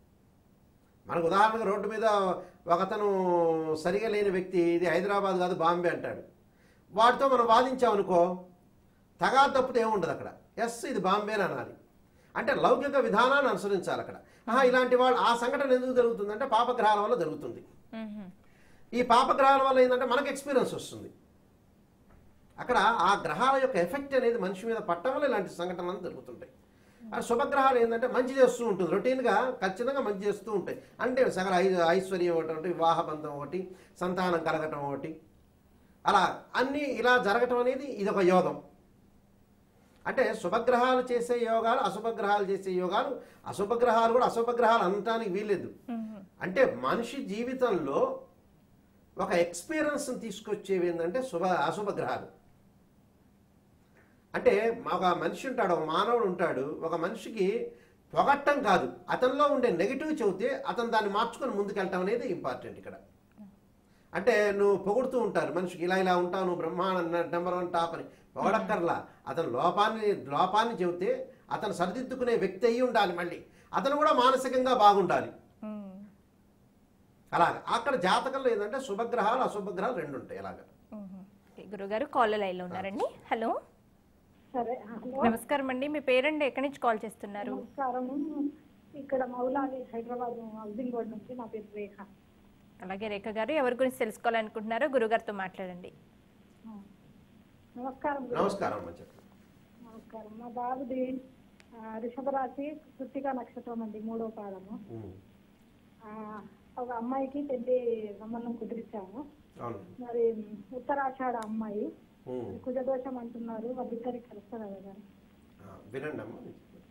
మనకు ఉదాహరణగా రోడ్డు మీద ఒకతను సరిగా లేని వ్యక్తి ఇది హైదరాబాద్ కాదు బాంబే అంటాడు వాటితో మనం వాదించామనుకో తగా తప్పితే ఏముండదు అక్కడ ఎస్ ఇది బాంబే అని అనాలి అంటే లౌకిక విధానాన్ని అనుసరించాలి అక్కడ ఆహా ఇలాంటి వాళ్ళు ఆ సంఘటన ఎందుకు జరుగుతుందంటే పాపగ్రహాల వల్ల జరుగుతుంది ఉమ్, ఈ పాపగ్రహాల వల్ల ఏంటంటే మనకు ఎక్స్పీరియన్స్ వస్తుంది అక్కడ ఆ గ్రహాల యొక్క ఎఫెక్ట్ అనేది మనిషి మీద పట్టడం వల్ల ఇలాంటి సంఘటనలు జరుగుతుంటాయి ఆ శుభగ్రహాలు ఏంటంటే మంచి చేస్తూ ఉంటుంది రొటీన్గా ఖచ్చితంగా మంచి చేస్తూ ఉంటాయి అంటే సగల ఐ ఐశ్వర్యం ఒకటి ఒకటి వివాహ బంధం ఒకటి సంతానం కలగటం ఒకటి అలా అన్నీ ఇలా జరగటం అనేది ఇది ఒక యోగం అంటే శుభగ్రహాలు చేసే యోగాలు అశుభగ్రహాలు చేసే యోగాలు అశుభగ్రహాలు కూడా అశుభగ్రహాలు అనటానికి వీల్లేదు ఉమ్, అంటే మనిషి జీవితంలో ఒక ఎక్స్పీరియన్స్ తీసుకొచ్చేవి ఏంటంటే శుభ అశుభ గ్రహాలు అంటే ఒక మనిషి ఉంటాడు ఒక మానవుడు ఉంటాడు ఒక మనిషికి పొగట్టం కాదు అతనిలో ఉండే నెగిటివ్ చెబితే అతను దాన్ని మార్చుకొని ముందుకెళ్ళటం అనేది ఇంపార్టెంట్ ఇక్కడ అంటే నువ్వు పొగుడుతూ ఉంటారు మనిషికి ఇలా ఇలా ఉంటావు నువ్వు బ్రహ్మాండ నెంబర్ వన్ టాప్ అని పొగడక్కర్లా అతను లోపాన్ని లోపాన్ని చెబితే అతను సరిదిద్దుకునే వ్యక్తి అయి ఉండాలి మళ్ళీ అతను కూడా మానసికంగా బాగుండాలి ఉమ్, అలాగా అక్కడ జాతకంలో ఏంటంటే శుభగ్రహాలు అశుభగ్రహాలు రెండు ఉంటాయి అలాగా ఉమ్. ఓకే, గురుగారు కాల్ లైన్లో ఉన్నారండి హలో సరే హలో నమస్కారం అండి మీ పేరండి ఎక్కడి నుంచి కాల్ చేస్తున్నారు నమస్కారము ఇక్కడ మౌలాలి హైదరాబాద్ హౌసింగ్ బోర్డ్ నుంచి నా పేరు రేఖ అలాగే రేఖ గారు ఎవరి గురించి తెలుసుకోవాలనుకుంటున్నారో గురుగారితో మాట్లాడండి నమస్కారం గురు. నమస్కారం అమ్మ చెప్పండి నమస్కారం మా బాబుది ఆ, వృషభ రాశి కృత్తిక నక్షత్రం అండి మూడో పాదము ఉమ్, ఆ, ఒక అమ్మాయికి పెళ్లి సంబంధం కుదిరించాము అవును మరి ఉత్తరాషాఢ అమ్మాయి ఉమ్. కుజదోషం అంటున్నారు వాళ్ళిద్దరికి కలుస్తారు కదా ఆ, వినండి అమ్మ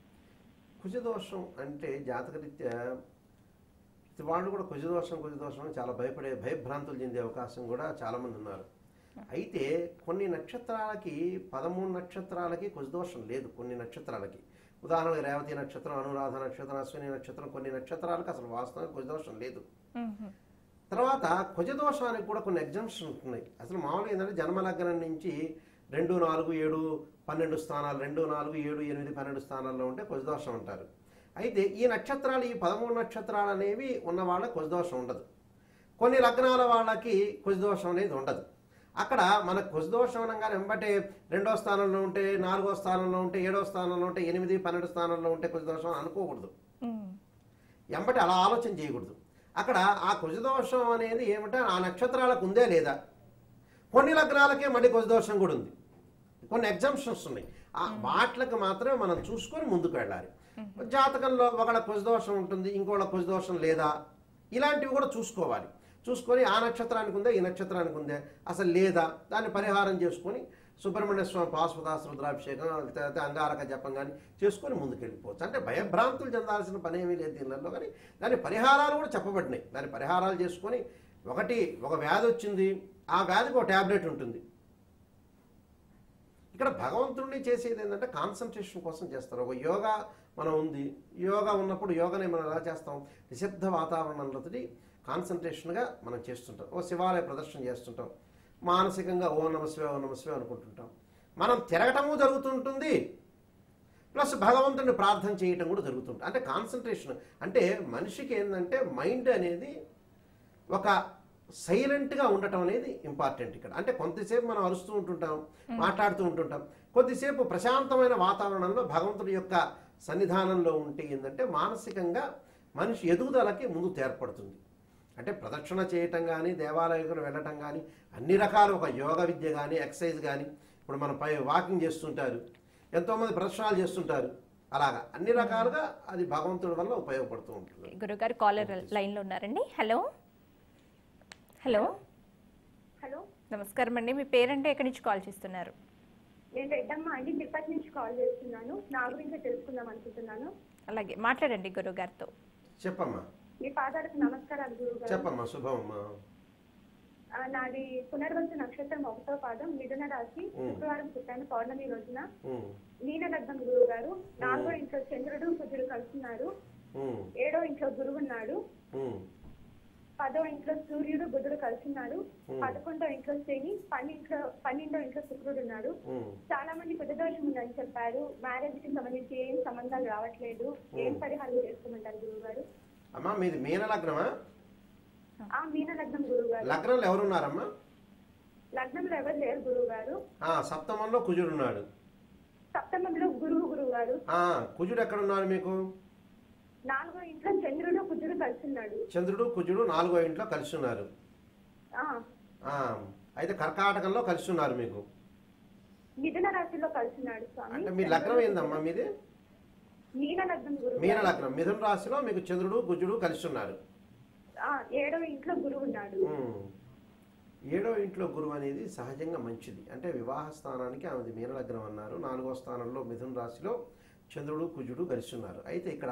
కుజదోషం అంటే జాతకరీత్యా ప్రతి వాళ్ళు కూడా కుజదోషం కుజదోషం అని చాలా భయపడే భయభ్రాంతులు చెందే అవకాశం కూడా చాలామంది ఉన్నారు అయితే కొన్ని నక్షత్రాలకి పదమూడు నక్షత్రాలకి కుజదోషం లేదు కొన్ని నక్షత్రాలకి ఉదాహరణకు రేవతి నక్షత్రం అనురాధ నక్షత్రం అశ్విని నక్షత్రం కొన్ని నక్షత్రాలకు అసలు వాస్తవానికి కుజదోషం లేదు ఉమ్, తర్వాత కుజదోషానికి కూడా కొన్ని ఎగ్జామ్షన్ ఉంటున్నాయి అసలు మామూలుగా ఏంటంటే జన్మలగ్నం నుంచి రెండు నాలుగు ఏడు పన్నెండు స్థానాలు రెండు నాలుగు ఏడు ఎనిమిది పన్నెండు స్థానాల్లో ఉంటే కుజదోషం అంటారు అయితే ఈ నక్షత్రాలు ఈ పదమూడు నక్షత్రాలు అనేవి ఉన్న వాళ్ళకి కుజదోషం ఉండదు కొన్ని లగ్నాల వాళ్ళకి కుజదోషం అనేది ఉండదు అక్కడ మనకు కుజదోషం అనగానే వెంబటే రెండో స్థానంలో ఉంటే నాలుగో స్థానంలో ఉంటే ఏడో స్థానంలో ఉంటే ఎనిమిది పన్నెండు స్థానంలో ఉంటే కుజదోషం అనుకోకూడదు ఉమ్, ఎంబటి అలా ఆలోచన చేయకూడదు అక్కడ ఆ కుజదోషం అనేది ఏమిటంటే ఆ నక్షత్రాలకు ఉందే లేదా కొన్ని లగ్నాలకే మళ్ళీ కుజదోషం కూడా ఉంది కొన్ని ఎగ్జామ్షన్స్ ఉన్నాయి ఆ వాటికి మాత్రమే మనం చూసుకొని ముందుకు వెళ్ళాలి జాతకంలో ఒకళ్ళ కుజదోషం ఉంటుంది ఇంకోళ్ళ కుజదోషం లేదా ఇలాంటివి కూడా చూసుకోవాలి చూసుకొని ఆ నక్షత్రానికి ఉందా ఈ నక్షత్రానికి ఉందా అసలు లేదా దాన్ని పరిహారం చేసుకొని సుబ్రహ్మణ్య స్వామి పాశుపదాస రుద్రాభిషేకం లేకపోతే అంగారక జపం కానీ చేసుకొని ముందుకు వెళ్ళిపోవచ్చు అంటే భయభ్రాంతులు చెందాల్సిన పని ఏమీ లేదు దీనిలో కానీ దాని పరిహారాలు కూడా చెప్పబడినాయి దాని పరిహారాలు చేసుకొని ఒకటి ఒక వ్యాధి వచ్చింది ఆ వ్యాధికి ఒక ట్యాబ్లెట్ ఉంటుంది ఇక్కడ భగవంతుడిని చేసేది ఏంటంటే కాన్సన్ట్రేషన్ కోసం చేస్తారు ఒక యోగా మనం ఉంది యోగా ఉన్నప్పుడు యోగాని మనం ఎలా చేస్తాం నిశ్శబ్ద వాతావరణంలో కాన్సన్ట్రేషన్గా మనం చేస్తుంటాం ఓ శివాలయ ప్రదర్శన చేస్తుంటాం మానసికంగా ఓ నమస్వే ఓ నమస్వే అనుకుంటుంటాం మనం తిరగటము జరుగుతుంటుంది ప్లస్ భగవంతుడిని ప్రార్థన చేయటం కూడా జరుగుతుంటుంది అంటే కాన్సన్ట్రేషన్ అంటే మనిషికి ఏంటంటే మైండ్ అనేది ఒక సైలెంట్గా ఉండటం అనేది ఇంపార్టెంట్ ఇక్కడ అంటే కొంతసేపు మనం అరుస్తూ ఉంటుంటాం మాట్లాడుతూ ఉంటుంటాం కొద్దిసేపు ప్రశాంతమైన వాతావరణంలో భగవంతుడి యొక్క సన్నిధానంలో ఉంటే ఏంటంటే మానసికంగా మనిషి ఎదుగుదలకి ముందు తేర్పడుతుంది అంటే ప్రదక్షిణ చేయటం కానీ దేవాలయాలకు వెళ్ళటం కానీ అన్ని రకాల ఒక యోగ విద్య కానీ ఎక్సర్సైజ్ కానీ ఇప్పుడు మనం పై వాకింగ్ చేస్తుంటారు ఎంతోమంది ప్రదక్షిణాలు చేస్తుంటారు అలాగా అన్ని రకాలుగా అది భగవంతుడి వల్ల ఉపయోగపడుతూ ఉంటుంది గురుగారు కాలర్ లైన్లో ఉన్నారండి హలో హలో హలో నమస్కారం అండి మీ పేరంటే ఎక్కడి నుంచి కాల్ చేస్తున్నారు నేను రెడ్డమ్మ అండి తిరుపతి నుంచి కాల్ చేస్తున్నాను నా గురించి తెలుసుకుందాం అనుకుంటున్నాను అలాగే మాట్లాడండి గురుగారితో చెప్పమ్మా మీ ఫాదర్కి నమస్కారాలు గురుగారు చెప్పమ్మా శుభమమ్మా ఆ, నాది పునర్వసు నక్షత్రం ఒకటో పాదం మిథున రాశి శుక్రవారం పుట్టాను పౌర్ణమి రోజున ఉమ్, మీన లగ్నం గురువు గారు నాలుగో ఇంట్లో చంద్రుడు కుజుడు కలుస్తున్నారు ఉమ్, ఏడో ఇంట్లో గురువు ఉన్నాడు ఉమ్, పదో ఇంట్లో సూర్యుడు బుధుడు కలుస్తున్నాడు పదకొండో ఇంట్లో శని పన్నెండో పన్నెండో ఇంట్లో శుక్రుడు ఉన్నాడు ఉమ్. చాలా మంది కుజదోషం ఉందని చెప్పారు మ్యారేజ్ కి సంబంధించి ఏం సంబంధాలు రావట్లేదు ఏం పరిహారం చేసుకోమంటారు గురువు గారు అమ్మా మీది మీన లగ్నమా ఆ మీన లగ్నం గురువు గారు లగ్నంలో ఎవరున్నారమ్మా లగ్నంలో ఎవరు లేరు గురువు గారు ఆ, సప్తమంలో కుజుడు ఉన్నాడు సప్తమంలో గురువు గురువు గారు ఆ, కుజుడు ఎక్కడున్నారు మీకు నాలుగో ఇంట్లో చంద్రుడు కుజుడు కలుస్తున్నాడు చంద్రుడు కుజుడు నాలుగో ఇంట్లో కలిసి ఉన్నారు ఆ ఆ, అయితే కర్కాటకంలో కలిసి ఉన్నారు మీకు మిథున రాశిలో కలుస్తున్నాడు స్వామి అంటే మీ లగ్నం ఏందమ్మా మీది మీన లగ్నం గురువు మీన గారు. లగ్నం మిథున రాశిలో మీకు చంద్రుడు కుజుడు కలిసి ఉన్నారు ఆ, ఏడో ఇంట్లో గురువు ఉన్నాడు ఉమ్. ఏడో ఇంట్లో గురువు అనేది సహజంగా మంచిది అంటే వివాహ స్థానానికి ఆమెది మీనలగ్నం అన్నారు నాలుగో స్థానంలో మిథున రాశిలో చంద్రుడు కుజుడు కలిసి ఉన్నారు అయితే ఇక్కడ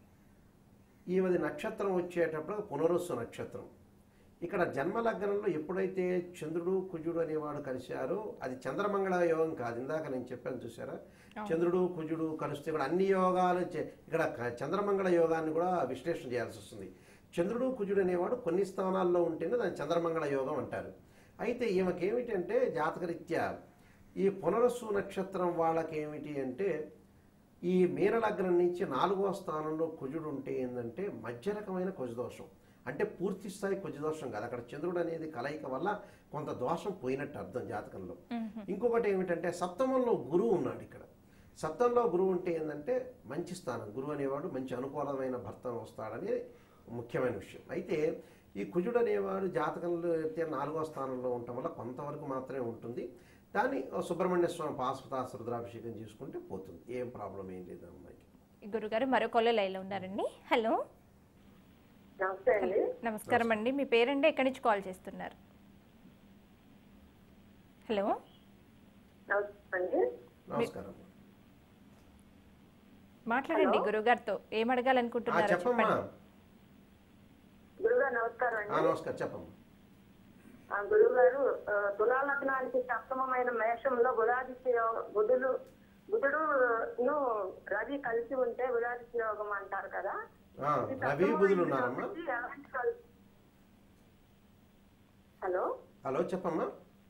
ఈమెది నక్షత్రం వచ్చేటప్పుడు పునరుస్సు నక్షత్రం ఇక్కడ జన్మలగ్నంలో ఎప్పుడైతే చంద్రుడు కుజుడు అనేవాడు కలిశారో అది చంద్రమంగళ యోగం కాదు ఇందాక నేను చెప్పాను చూసారా చంద్రుడు కుజుడు కలిస్తే కూడా అన్ని యోగాలు చే- ఇక్కడ క- చంద్రమంగళ యోగాన్ని కూడా విశ్లేషణ చేయాల్సి వస్తుంది చంద్రుడు కుజుడు అనేవాడు కొన్ని స్థానాల్లో ఉంటేనే దాన్ని చంద్రమంగళ యోగం అంటారు అయితే ఈమెకి ఏమిటంటే జాతకరీత్యా ఈ పునరస్సు నక్షత్రం వాళ్ళకి ఏమిటి అంటే ఈ మీన లగ్నం నుంచి నాలుగో స్థానంలో కుజుడు ఉంటే ఏంటంటే మధ్య రకమైన కుజదోషం అంటే పూర్తి స్థాయి కుజదోషం కాదు అక్కడ చంద్రుడు అనేది కలయిక వల్ల కొంత దోషం పోయినట్టు అర్థం జాతకంలో ఇంకొకటి ఏమిటంటే సప్తమంలో గురువు ఉన్నాడు ఇక్కడ సప్తంలో గురువు ఉంటే ఏంటంటే మంచి స్థానం గురువు అనేవాడు మంచి అనుకూలమైన భర్త వస్తాడని ముఖ్యమైన విషయం అయితే ఈ కుజుడు అనేవాడు జాతకంలో అయితే నాలుగో స్థానంలో ఉండటం వల్ల కొంతవరకు మాత్రమే ఉంటుంది దాన్ని ఓ సుబ్రహ్మణ్య స్వామి పాశుపతాస రుద్రాభిషేకం చేసుకుంటే పోతుంది ఏం ప్రాబ్లం ఏం లేదు అమ్మాయికి గురుగారు మరో కొల్ల లైన్లో ఉన్నారండి హలో నమస్తే అండి నమస్కారం అండి మీ పేరండి ఎక్కడి నుంచి కాల్ చేస్తున్నారు హలో నమస్తే అండి నమస్కారం మాట్లాడండి గురుగారితో ఏం ఆ, అడగాలనుకుంటున్నారో చెప్పమ్మా చెప్పండి గురుగారు నమస్కారం ఆ, అండి నమస్కారం చెప్పమ్మా ఆ, గురుగారు ఆ, తులా లగ్నానికి సప్తమమైన మేషంలో బుధాదిత్య యోగ- బుధుడు బుధుడు ను రవి కలిసి ఉంటే బుధాదిత్య యోగం అంటారు కదా ఆ, ఇది రవి సప్తమమైన బుధులు ఉన్నారమ్మా కాబట్టి ఎలాంటి కల్- హలో హలో చెప్పమ్మా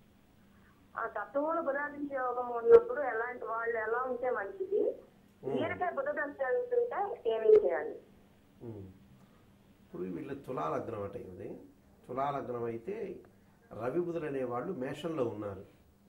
ఆ సప్తమంలో బుధాదిత్య యోగం ఉన్నప్పుడు ఎలాంటి వాళ్ళు ఎలా ఉంటే మంచిది వీరికే బుధ దశ జరుగుతుంటే ఏమేం చేయాలి ఉమ్. ఇప్పుడు వీళ్ళు తులాలగ్నం అట ఇది తులాలగ్నం అయితే రవి బుధులు అనేవాళ్ళు మేషంలో ఉన్నారు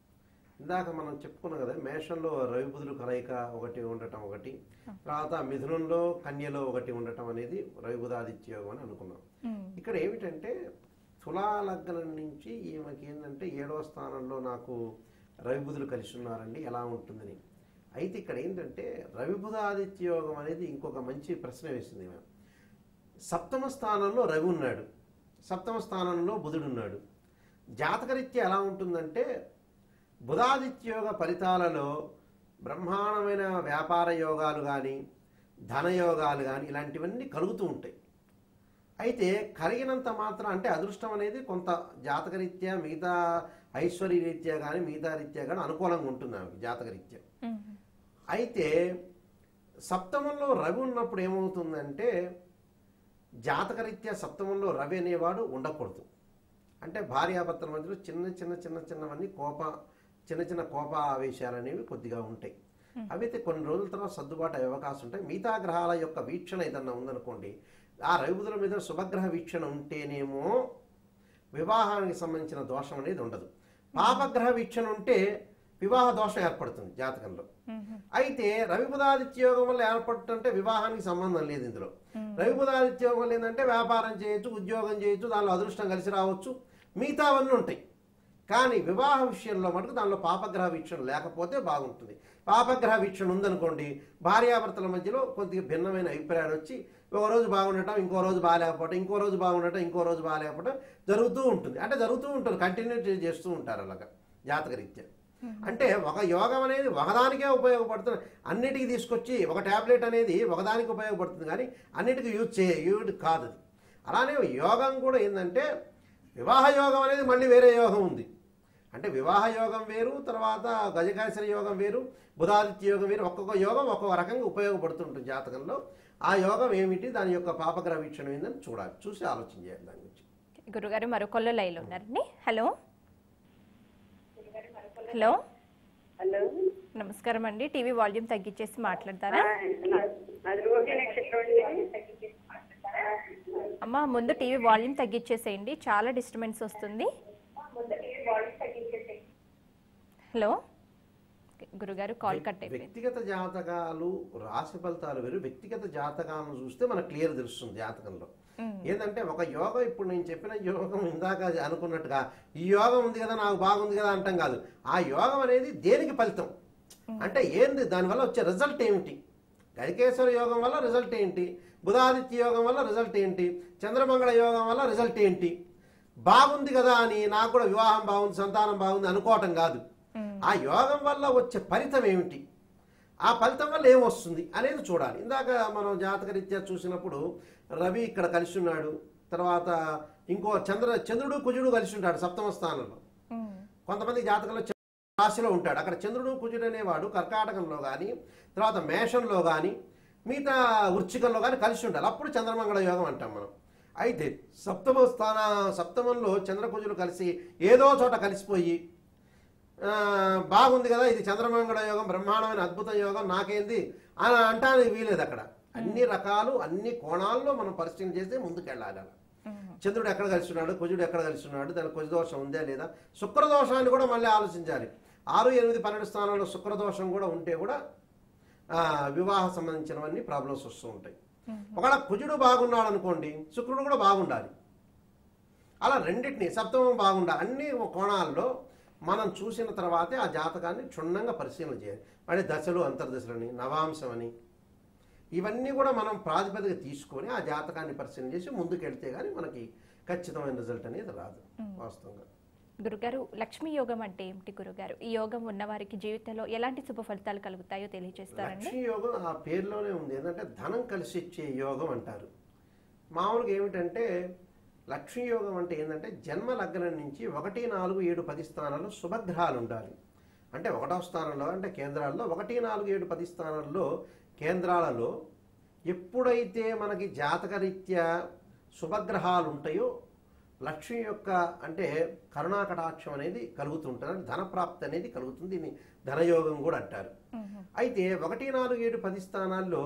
ఇందాక మనం చెప్పుకున్నాం కదా మేషంలో రవి బుధులు కలయిక ఒకటి ఉండటం ఒకటి తర్వాత మిథునంలో కన్యలో ఒకటి ఉండటం అనేది రవి బుధాదిత్య యోగం అని అనుకున్నాం ఇక్కడ ఏమిటంటే తులాలగ్నం నుంచి ఈమెకి ఏంటంటే ఏడవ స్థానంలో నాకు రవి బుధులు కలిసి ఉన్నారండి ఎలా ఉంటుందని అయితే ఇక్కడ ఏంటంటే రవి బుధాదిత్య యోగం అనేది ఇంకొక మంచి ప్రశ్న వేసింది ఈమె సప్తమ స్థానంలో రవి ఉన్నాడు సప్తమ స్థానంలో బుధుడు ఉన్నాడు జాతకరీత్యా ఎలా ఉంటుందంటే బుధాదిత్యోగ ఫలితాలలో బ్రహ్మాండమైన వ్యాపార యోగాలు కానీ ధనయోగాలు కానీ ఇలాంటివన్నీ కలుగుతూ ఉంటాయి అయితే కలిగినంత మాత్రం అంటే అదృష్టం అనేది కొంత జాతకరీత్యా మిగతా ఐశ్వర్య రీత్యా కానీ మిగతా రీత్యా కానీ అనుకూలంగా ఉంటుంది ఆమెకి జాతకరీత్యా అయితే సప్తమంలో రవి ఉన్నప్పుడు ఏమవుతుందంటే జాతకరీత్యా సప్తమంలో రవి అనేవాడు ఉండకూడదు అంటే భార్యాభర్తల మధ్యలో చిన్న చిన్న చిన్న చిన్నవన్నీ కోప చిన్న చిన్న కోప ఆవేశాలు అనేవి కొద్దిగా ఉంటాయి అవైతే కొన్ని రోజుల తర్వాత సర్దుబాటు అయ్యే అవకాశం ఉంటాయి మిగతా గ్రహాల యొక్క వీక్షణ ఏదన్నా ఉందనుకోండి ఆ రవిబుధుల మీద శుభగ్రహ వీక్షణ ఉంటేనేమో వివాహానికి సంబంధించిన దోషం అనేది ఉండదు పాపగ్రహ వీక్షణ ఉంటే వివాహ దోషం ఏర్పడుతుంది జాతకంలో అయితే రవి బుధాదిత్య యోగం వల్ల ఏర్పడుతుంటే వివాహానికి సంబంధం లేదు ఇందులో రవి బుధాదిత్య యోగం వల్ల ఏంటంటే వ్యాపారం చేయొచ్చు ఉద్యోగం చేయొచ్చు దానిలో అదృష్టం కలిసి రావచ్చు మిగతావన్నీ ఉంటాయి కానీ వివాహ విషయంలో మటుకు దానిలో పాపగ్రహ వీక్షణ లేకపోతే బాగుంటుంది పాపగ్రహ వీక్షణ ఉందనుకోండి భార్యాభర్తల మధ్యలో కొద్దిగా భిన్నమైన అభిప్రాయాలు వచ్చి ఒక రోజు బాగుండటం ఇంకో రోజు బాగాలేకపోవటం ఇంకో రోజు బాగుండటం ఇంకో రోజు బాగాలేకపోవటం జరుగుతూ ఉంటుంది అంటే జరుగుతూ ఉంటుంది కంటిన్యూ చేస్తూ ఉంటారు అలాగా జాతకరీత్యా అంటే ఒక యోగం అనేది ఒకదానికే ఉపయోగపడుతుంది అన్నిటికీ తీసుకొచ్చి ఒక ట్యాబ్లెట్ అనేది ఒకదానికి ఉపయోగపడుతుంది కానీ అన్నిటికీ యూజ్ చే యూజ్ కాదు అది అలానే యోగం కూడా ఏంటంటే వివాహ యోగం అనేది మళ్ళీ వేరే యోగం ఉంది అంటే వివాహ యోగం వేరు తర్వాత గజకాశ్వర యోగం వేరు బుధాదిత్య యోగం వేరు ఒక్కొక్క యోగం ఒక్కొక్క రకంగా ఉపయోగపడుతుంటుంది జాతకంలో ఆ యోగం ఏమిటి దాని యొక్క పాపగ్రహ వీక్షణం ఏందని చూడాలి చూసి ఆలోచన చేయాలి దాని గురించి గురుగారు మరో కొల్ల లైన్లో ఉన్నారండి హలో హలో హలో నమస్కారం అండి టీవీ వాల్యూమ్ తగ్గించేసి మాట్లాడతారా అది రోజు నక్షత్రం అమ్మ ముందు టీవీ వాల్యూమ్ తగ్గించేసేయండి చాలా డిస్టర్బెన్స్ వస్తుంది హలో గురుగారు కాల్ కట్ అయిపోయింది వ్యక్తిగత జాతకాలు రాశి ఫలితాలు వేరు వ్యక్తిగత జాతకాలను చూస్తే మనకు క్లియర్ తెలుస్తుంది జాతకంలో ఏంటంటే ఒక యోగం ఇప్పుడు నేను చెప్పిన యోగం ఇందాక అనుకున్నట్టుగా ఈ యోగం ఉంది కదా నాకు బాగుంది కదా అంటాం కాదు ఆ యోగం అనేది దేనికి ఫలితం అంటే ఏంది దానివల్ల వచ్చే రిజల్ట్ ఏమిటి గరికేశ్వర యోగం వల్ల రిజల్ట్ ఏంటి బుధాదిత్య యోగం వల్ల రిజల్ట్ ఏంటి చంద్రమంగళ యోగం వల్ల రిజల్ట్ ఏంటి బాగుంది కదా అని నాకు కూడా వివాహం బాగుంది సంతానం బాగుంది అనుకోవటం కాదు ఆ యోగం వల్ల వచ్చే ఫలితం ఏమిటి ఆ ఫలితం వల్ల ఏమొస్తుంది అనేది చూడాలి ఇందాక మనం జాతకరీత్యా చూసినప్పుడు రవి ఇక్కడ కలిసి ఉన్నాడు తర్వాత ఇంకో చంద్ర చంద్రుడు కుజుడు కలిసి ఉంటాడు సప్తమ స్థానంలో కొంతమంది జాతకంలో చంద్రుడు రాశిలో ఉంటాడు అక్కడ చంద్రుడు కుజుడు అనేవాడు కర్కాటకంలో కానీ తర్వాత మేషంలో కానీ మిగతా వృచ్చికంలో కానీ కలిసి ఉండాలి అప్పుడు చంద్రమంగళ యోగం అంటాం మనం అయితే సప్తమ స్థాన సప్తమంలో చంద్రకుజులు కలిసి ఏదో చోట కలిసిపోయి ఆ, బాగుంది కదా ఇది చంద్రమంగళ యోగం బ్రహ్మాండమైన అద్భుత యోగం నాకేంది అని అంటానికి వీలేదు అక్కడ అన్ని రకాలు అన్ని కోణాల్లో మనం పరిశీలన చేస్తే ముందుకు వెళ్ళాలి అలా చంద్రుడు ఎక్కడ కలిసినాడు కుజుడు ఎక్కడ కలిసినాడు దాని కుజ దోషం ఉందా లేదా శుక్రదోషాన్ని కూడా మళ్ళీ ఆలోచించాలి ఆరు ఎనిమిది పన్నెండు స్థానాల్లో శుక్రదోషం కూడా ఉంటే కూడా ఆ, వివాహ సంబంధించినవన్నీ ప్రాబ్లమ్స్ వస్తూ ఉంటాయి ఒకవేళ కుజుడు బాగున్నాడు అనుకోండి శుక్రుడు కూడా బాగుండాలి అలా రెండింటిని సప్తమం బాగుండాలి అన్ని కోణాల్లో మనం చూసిన తర్వాతే ఆ జాతకాన్ని క్షుణ్ణంగా పరిశీలన చేయాలి అంటే దశలు అంతర్దశలని నవాంశం అని ఇవన్నీ కూడా మనం ప్రాతిపదిక తీసుకొని ఆ జాతకాన్ని పరిశీలన చేసి ముందుకెళ్తే కానీ మనకి ఖచ్చితమైన రిజల్ట్ అనేది రాదు వాస్తవంగా గురుగారు లక్ష్మీ యోగం అంటే ఏమిటి గురుగారు ఈ యోగం ఉన్నవారికి జీవితంలో ఎలాంటి శుభ ఫలితాలు కలుగుతాయో తెలియజేస్తారండి లక్ష్మీ యోగం ఆ పేరులోనే ఉంది ఏంటంటే ధనం కలిసి ఇచ్చే యోగం అంటారు మామూలుగా ఏమిటంటే లక్ష్మీ యోగం అంటే ఏంటంటే జన్మ లగ్నం నుంచి ఒకటి నాలుగు ఏడు పది స్థానాల్లో శుభగ్రహాలు ఉండాలి అంటే ఒకటవ స్థానంలో అంటే కేంద్రాల్లో ఒకటి నాలుగు ఏడు పది స్థానాల్లో కేంద్రాలలో ఎప్పుడైతే మనకి జాతకరీత్యా శుభగ్రహాలు ఉంటాయో లక్ష్మి యొక్క అంటే కరుణాకటాక్షం అనేది కలుగుతుంటుంది అంటే ధనప్రాప్తి అనేది కలుగుతుంది దీన్ని ధనయోగం కూడా అంటారు అయితే ఒకటి నాలుగు ఏడు పది స్థానాల్లో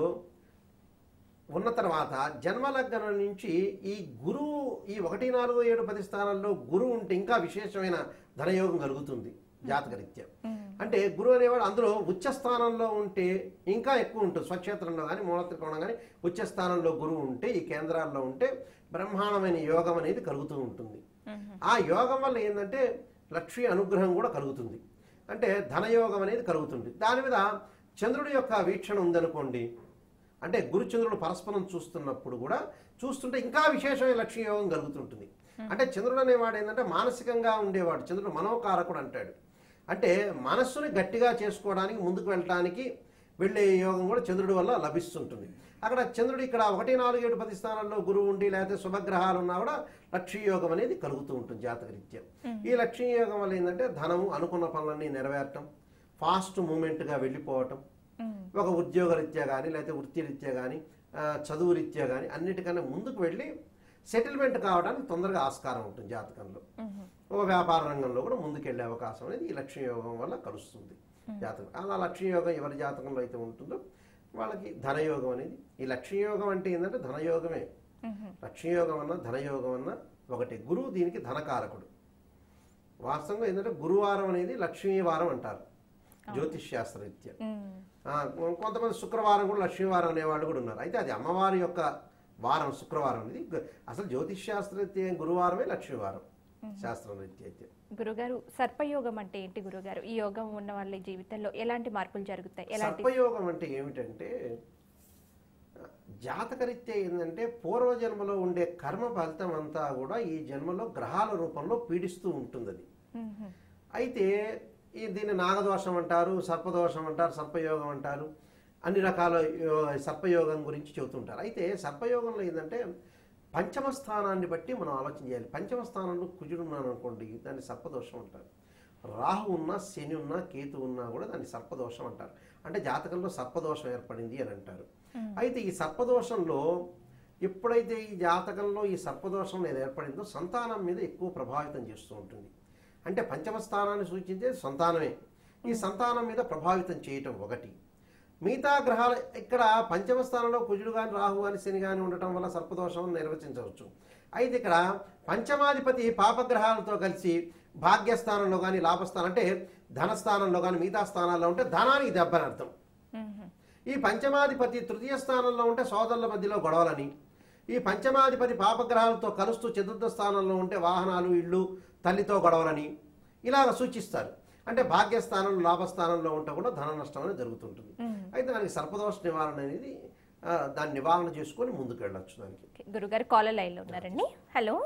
ఉన్న తర్వాత జన్మలగ్నం నుంచి ఈ గురువు ఈ ఒకటి నాలుగు ఏడు పది స్థానాల్లో గురువు ఉంటే ఇంకా విశేషమైన ధనయోగం కలుగుతుంది జాతకరీత్యా అంటే గురువు అనేవాడు అందులో ఉచ్చ స్థానంలో ఉంటే ఇంకా ఎక్కువ ఉంటుంది స్వక్షేత్రంలో కానీ మూలత్రికోణం కానీ ఉచ్చ స్థానంలో గురువు ఉంటే ఈ కేంద్రాల్లో ఉంటే బ్రహ్మాండమైన యోగం అనేది కలుగుతూ ఉంటుంది ఆ యోగం వల్ల ఏంటంటే లక్ష్మీ అనుగ్రహం కూడా కలుగుతుంది అంటే ధనయోగం అనేది కలుగుతుంది దాని మీద చంద్రుడి యొక్క వీక్షణ ఉందనుకోండి అంటే గురుచంద్రుడు పరస్పరం చూస్తున్నప్పుడు కూడా చూస్తుంటే ఇంకా విశేషమైన లక్ష్మీ యోగం కలుగుతుంటుంది అంటే చంద్రుడు అనేవాడు ఏంటంటే మానసికంగా ఉండేవాడు చంద్రుడు మనోకారకుడు అంటాడు అంటే మనస్సుని గట్టిగా చేసుకోవడానికి ముందుకు వెళ్ళటానికి వెళ్ళే యోగం కూడా చంద్రుడి వల్ల లభిస్తుంటుంది అక్కడ చంద్రుడు ఇక్కడ ఒకటి నాలుగు ఏడు పది స్థానాల్లో గురువు ఉండి లేకపోతే శుభగ్రహాలు ఉన్నా కూడా లక్ష్మీ యోగం అనేది కలుగుతూ ఉంటుంది జాతకరీత్యా ఈ లక్ష్మీ యోగం వల్ల ఏంటంటే ధనము అనుకున్న పనులన్నీ నెరవేరటం ఫాస్ట్ మూమెంట్గా వెళ్ళిపోవటం ఒక ఉద్యోగ రీత్యా కానీ లేకపోతే వృత్తి రీత్యా కానీ చదువు రీత్యా కానీ అన్నిటికన్నా ముందుకు వెళ్ళి సెటిల్మెంట్ కావడానికి తొందరగా ఆస్కారం ఉంటుంది జాతకంలో ఒక వ్యాపార రంగంలో కూడా ముందుకెళ్ళే అవకాశం అనేది ఈ లక్ష్మీ యోగం వల్ల కలుస్తుంది జాతకం అలా లక్ష్మీ యోగం ఎవరి జాతకంలో అయితే ఉంటుందో వాళ్ళకి ధనయోగం అనేది ఈ లక్ష్మీ యోగం అంటే ఏంటంటే ధనయోగమే లక్ష్మీ యోగం అన్న ధనయోగం అన్న ఒకటి గురువు దీనికి ధనకారకుడు వాస్తవంగా ఏంటంటే గురువారం అనేది లక్ష్మీ వారం అంటారు జ్యోతిష్ శాస్త్రరీత్యా ఆ, కొంతమంది శుక్రవారం కూడా లక్ష్మీవారం అనేవాళ్ళు కూడా ఉన్నారు అయితే అది అమ్మవారి యొక్క వారం శుక్రవారం అనేది గ- అసలు జ్యోతిష్ శాస్త్రరీత్యా గురువారమే లక్ష్మీవారం శాస్త్రం రీత్యా అయితే గురుగారు సర్పయోగం అంటే ఏంటి గురుగారు ఈ యోగం ఉన్న వాళ్ళ జీవితంలో ఎలాంటి మార్పులు జరుగుతాయి ఎలాంటి సర్పయోగం అంటే ఏమిటంటే జాతకరీత్యా ఏంటంటే పూర్వజన్మలో ఉండే కర్మ ఫలితం అంతా కూడా ఈ జన్మలో గ్రహాల రూపంలో పీడిస్తూ ఉంటుంది అది మ్మ్. అయితే ఈ దీన్ని నాగదోషం అంటారు సర్పదోషం అంటారు సర్పయోగం అంటారు అన్ని రకాల యో- సర్పయోగం గురించి చెబుతుంటారు అయితే సర్పయోగంలో ఏంటంటే పంచమ స్థానాన్ని బట్టి మనం ఆలోచన చేయాలి పంచమ స్థానంలో కుజుడు ఉన్నాను అనుకోండి దాన్ని సర్పదోషం అంటారు రాహు ఉన్నా శని ఉన్నా కేతు ఉన్నా కూడా దాన్ని సర్పదోషం అంటారు అంటే జాతకంలో సర్పదోషం ఏర్పడింది అని అంటారు అయితే ఈ సర్పదోషంలో ఎప్పుడైతే ఈ జాతకంలో ఈ సర్పదోషం అనేది ఏర్పడిందో సంతానం మీద ఎక్కువ ప్రభావితం చేస్తూ ఉంటుంది అంటే పంచమ స్థానాన్ని సూచించే సంతానమే ఈ సంతానం మీద ప్రభావితం చేయటం ఒకటి మిగతా గ్రహాలు ఇక్కడ పంచమ స్థానంలో కుజుడు కానీ రాహు కానీ శని కానీ ఉండటం వల్ల సర్పదోషం నిర్వచించవచ్చు అయితే ఇక్కడ పంచమాధిపతి పాపగ్రహాలతో కలిసి భాగ్యస్థానంలో కానీ లాభస్థానం అంటే ధనస్థానంలో కానీ మిగతా స్థానాల్లో ఉంటే ధనానికి దెబ్బని అర్థం మ్మ్. ఈ పంచమాధిపతి తృతీయ స్థానంలో ఉంటే సోదరుల మధ్యలో గొడవలని ఈ పంచమాధిపతి పాపగ్రహాలతో కలుస్తూ చతుర్థ స్థానంలో ఉంటే వాహనాలు ఇళ్ళు తల్లితో గొడవలని ఇలాగ సూచిస్తారు అంటే భాగ్యస్థానంలో లాభస్థానంలో ఉంటే కూడా ధన నష్టం అనేది జరుగుతుంటుంది అయితే దానికి సర్పదోష నివారణ అనేది ఆ, దాన్ని నివారణ చేసుకొని ముందుకు వెళ్ళొచ్చు దానికి ఓకే. గురుగారు కాలర్ లైన్లో ఉన్నారండి హలో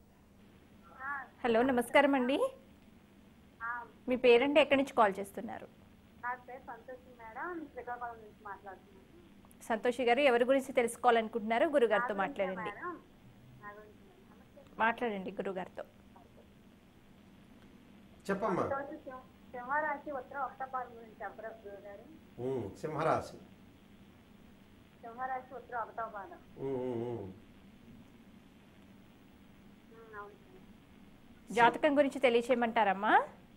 హలో నమస్కారం అండి మీ పేరండి ఎక్కడి నుంచి కాల్ చేస్తున్నారు నా పేరు సంతోషి మేడం శ్రీకాకుళం నుంచి మాట్లాడుతున్నాను సంతోషి గారు ఎవరి గురించి తెలుసుకోవాలనుకుంటున్నారో గురుగారితో మాట్లాడండి మేడం నా గురించి మేడం. నమస్తే. మాట్లాడండి గురుగారితో చెప్పమ్మా ఈరోజు సింహ- సింహరాశి ఉత్తర ఒకటపాలు గురించి చెప్పరా గురువు గారు ఉమ్, సింహరాశి సింహరాశి ఉత్తర ఒకటో పాదం ఉమ్, ఉమ్, ఉమ్. ఉమ్, అవును సార్. జాతకం గురించి తెలియచేయమంటారమ్మా ఆ, అవును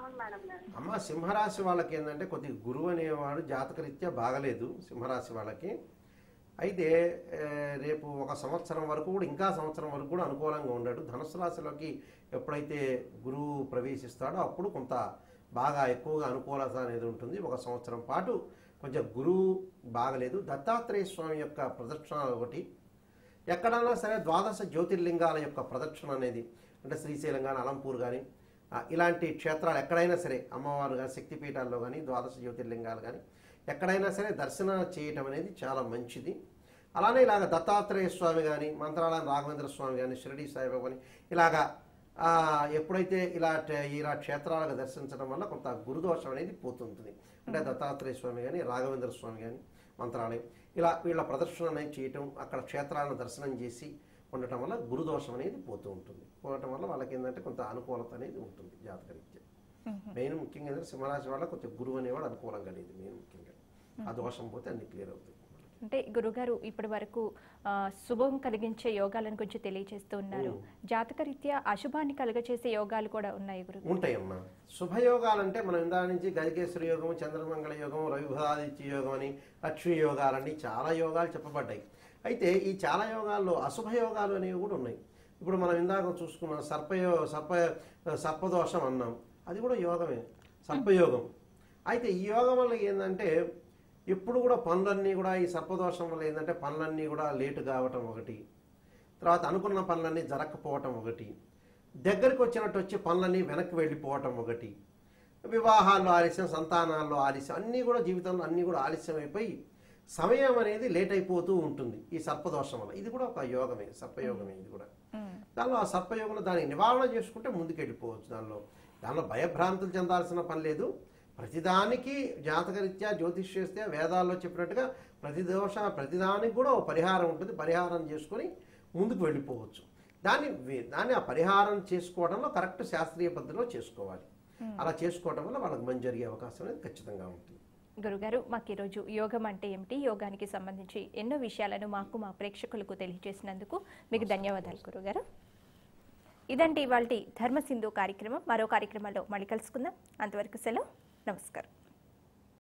అవును మేడం నేను అమ్మ సింహరాశి వాళ్ళకి ఏంటంటే కొద్దిగా గురువు అనేవాడు జాతకరీత్యా బాగలేదు సింహరాశి వాళ్ళకి అయితే ఏ, రేపు ఒక సంవత్సరం వరకు కూడా ఇంకా సంవత్సరం వరకు కూడా అనుకూలంగా ఉన్నాడు ధనుసు రాశిలోకి ఎప్పుడైతే గురువు ప్రవేశిస్తాడో అప్పుడు కొంత బాగా ఎక్కువగా అనుకూలత అనేది ఉంటుంది ఒక సంవత్సరం పాటు కొంచెం గురువు బాగలేదు దత్తాత్రేయ స్వామి యొక్క ప్రదక్షిణ ఒకటి ఎక్కడైనా సరే ద్వాదశ జ్యోతిర్లింగాల యొక్క ప్రదక్షిణ అనేది అంటే శ్రీశైలం కానీ అలంపూర్ కానీ ఆ, ఇలాంటి క్షేత్రాలు ఎక్కడైనా సరే అమ్మవారు కానీ శక్తిపీఠాల్లో కానీ ద్వాదశ జ్యోతిర్లింగాలు కానీ ఎక్కడైనా సరే దర్శనం చేయటం అనేది చాలా మంచిది అలానే ఇలాగ దత్తాత్రేయ స్వామి కానీ మంత్రాలయం రాఘవేంద్ర స్వామి కానీ షిరడి సాయిబాబా కానీ ఇలాగా ఆ, ఎప్పుడైతే ఇలా ట- ఇలా క్షేత్రాలకు దర్శించడం వల్ల కొంత గురుదోషం అనేది పోతుంటుంది అంటే దత్తాత్రేయ స్వామి కానీ రాఘవేంద్ర స్వామి కానీ మంత్రాలయం ఇలా వీళ్ళ ప్రదర్శన అనేది చేయటం అక్కడ క్షేత్రాలను దర్శనం చేసి ఉండటం వల్ల గురుదోషం అనేది పోతూ ఉంటుంది పోవటం వల్ల వాళ్ళకి ఏంటంటే కొంత అనుకూలత అనేది ఉంటుంది జాతకరీత్యా మెయిన్ ముఖ్యంగా ఏంటంటే సింహరాశి వాళ్ళ కొంచెం గురువు అనేవాడు అనుకూలంగా లేదు మెయిన్ ముఖ్యంగా ఆ దోషం పోతే అన్ని క్లియర్ అవుతాయి అంటే గురుగారు ఇప్పటి వరకు ఆ, శుభం కలిగించే యోగాలను గురించి తెలియజేస్తూ ఉన్నారు జాతకరీత్యా అశుభాన్ని కలుగచేసే యోగాలు కూడా ఉన్నాయి గురు ఉంటాయమ్మా శుభయోగాలంటే మనం ఇందా నుంచి గజకేశ్వర యోగం చంద్రమంగళ యోగం రవిభాదిత్య యోగం అని లక్ష్మీ యోగాలని చాలా యోగాలు చెప్పబడ్డాయి అయితే ఈ చాలా యోగాల్లో అశుభ యోగాలు అనేవి కూడా ఉన్నాయి ఇప్పుడు మనం ఇందాక చూసుకున్నాం సర్పయో సర్ప సర్పదోషం అన్నాం అది కూడా యోగమే సర్పయోగం అయితే ఈ యోగం వల్ల ఏంటంటే ఎప్పుడు కూడా పనులన్నీ కూడా ఈ సర్పదోషం వల్ల ఏంటంటే పనులన్నీ కూడా లేటు కావటం ఒకటి తర్వాత అనుకున్న పనులన్నీ జరగకపోవటం ఒకటి దగ్గరికి వచ్చినట్టు వచ్చి పనులన్నీ వెనక్కి వెళ్ళిపోవటం ఒకటి వివాహాల్లో ఆలస్యం సంతానాల్లో ఆలస్యం అన్నీ కూడా జీవితంలో అన్నీ కూడా ఆలస్యం అయిపోయి సమయం అనేది లేట్ అయిపోతూ ఉంటుంది ఈ సర్పదోషం వల్ల ఇది కూడా ఒక యోగమే సర్పయోగమే ఇది కూడా దానిలో ఆ సర్పయోగంలో దానికి నివారణ చేసుకుంటే ముందుకు వెళ్ళిపోవచ్చు దానిలో దానిలో భయభ్రాంతులు చెందాల్సిన పని లేదు ప్రతిదానికి జాతకరీత్యా జ్యోతిష్యరీత్యా వేదాల్లో చెప్పినట్టుగా ప్రతి దోష ప్రతిదానికి కూడా ఒక పరిహారం ఉంటుంది పరిహారం చేసుకొని ముందుకు వెళ్ళిపోవచ్చు దాన్ని వే- దాన్ని ఆ పరిహారం చేసుకోవడంలో కరెక్ట్ శాస్త్రీయ పద్ధతిలో చేసుకోవాలి అలా చేసుకోవడం వల్ల వాళ్ళకి మంచి జరిగే అవకాశం అనేది ఖచ్చితంగా ఉంటుంది గురుగారు మాకు ఈరోజు యోగం అంటే ఏమిటి యోగానికి సంబంధించి ఎన్నో విషయాలను మాకు మా ప్రేక్షకులకు తెలియజేసినందుకు మీకు ధన్యవాదాలు గురుగారు ఇదండి ఇవాళ ధర్మసింధు కార్యక్రమం మరో కార్యక్రమంలో మళ్ళీ కలుసుకుందాం అంతవరకు సెలవు నమస్కారం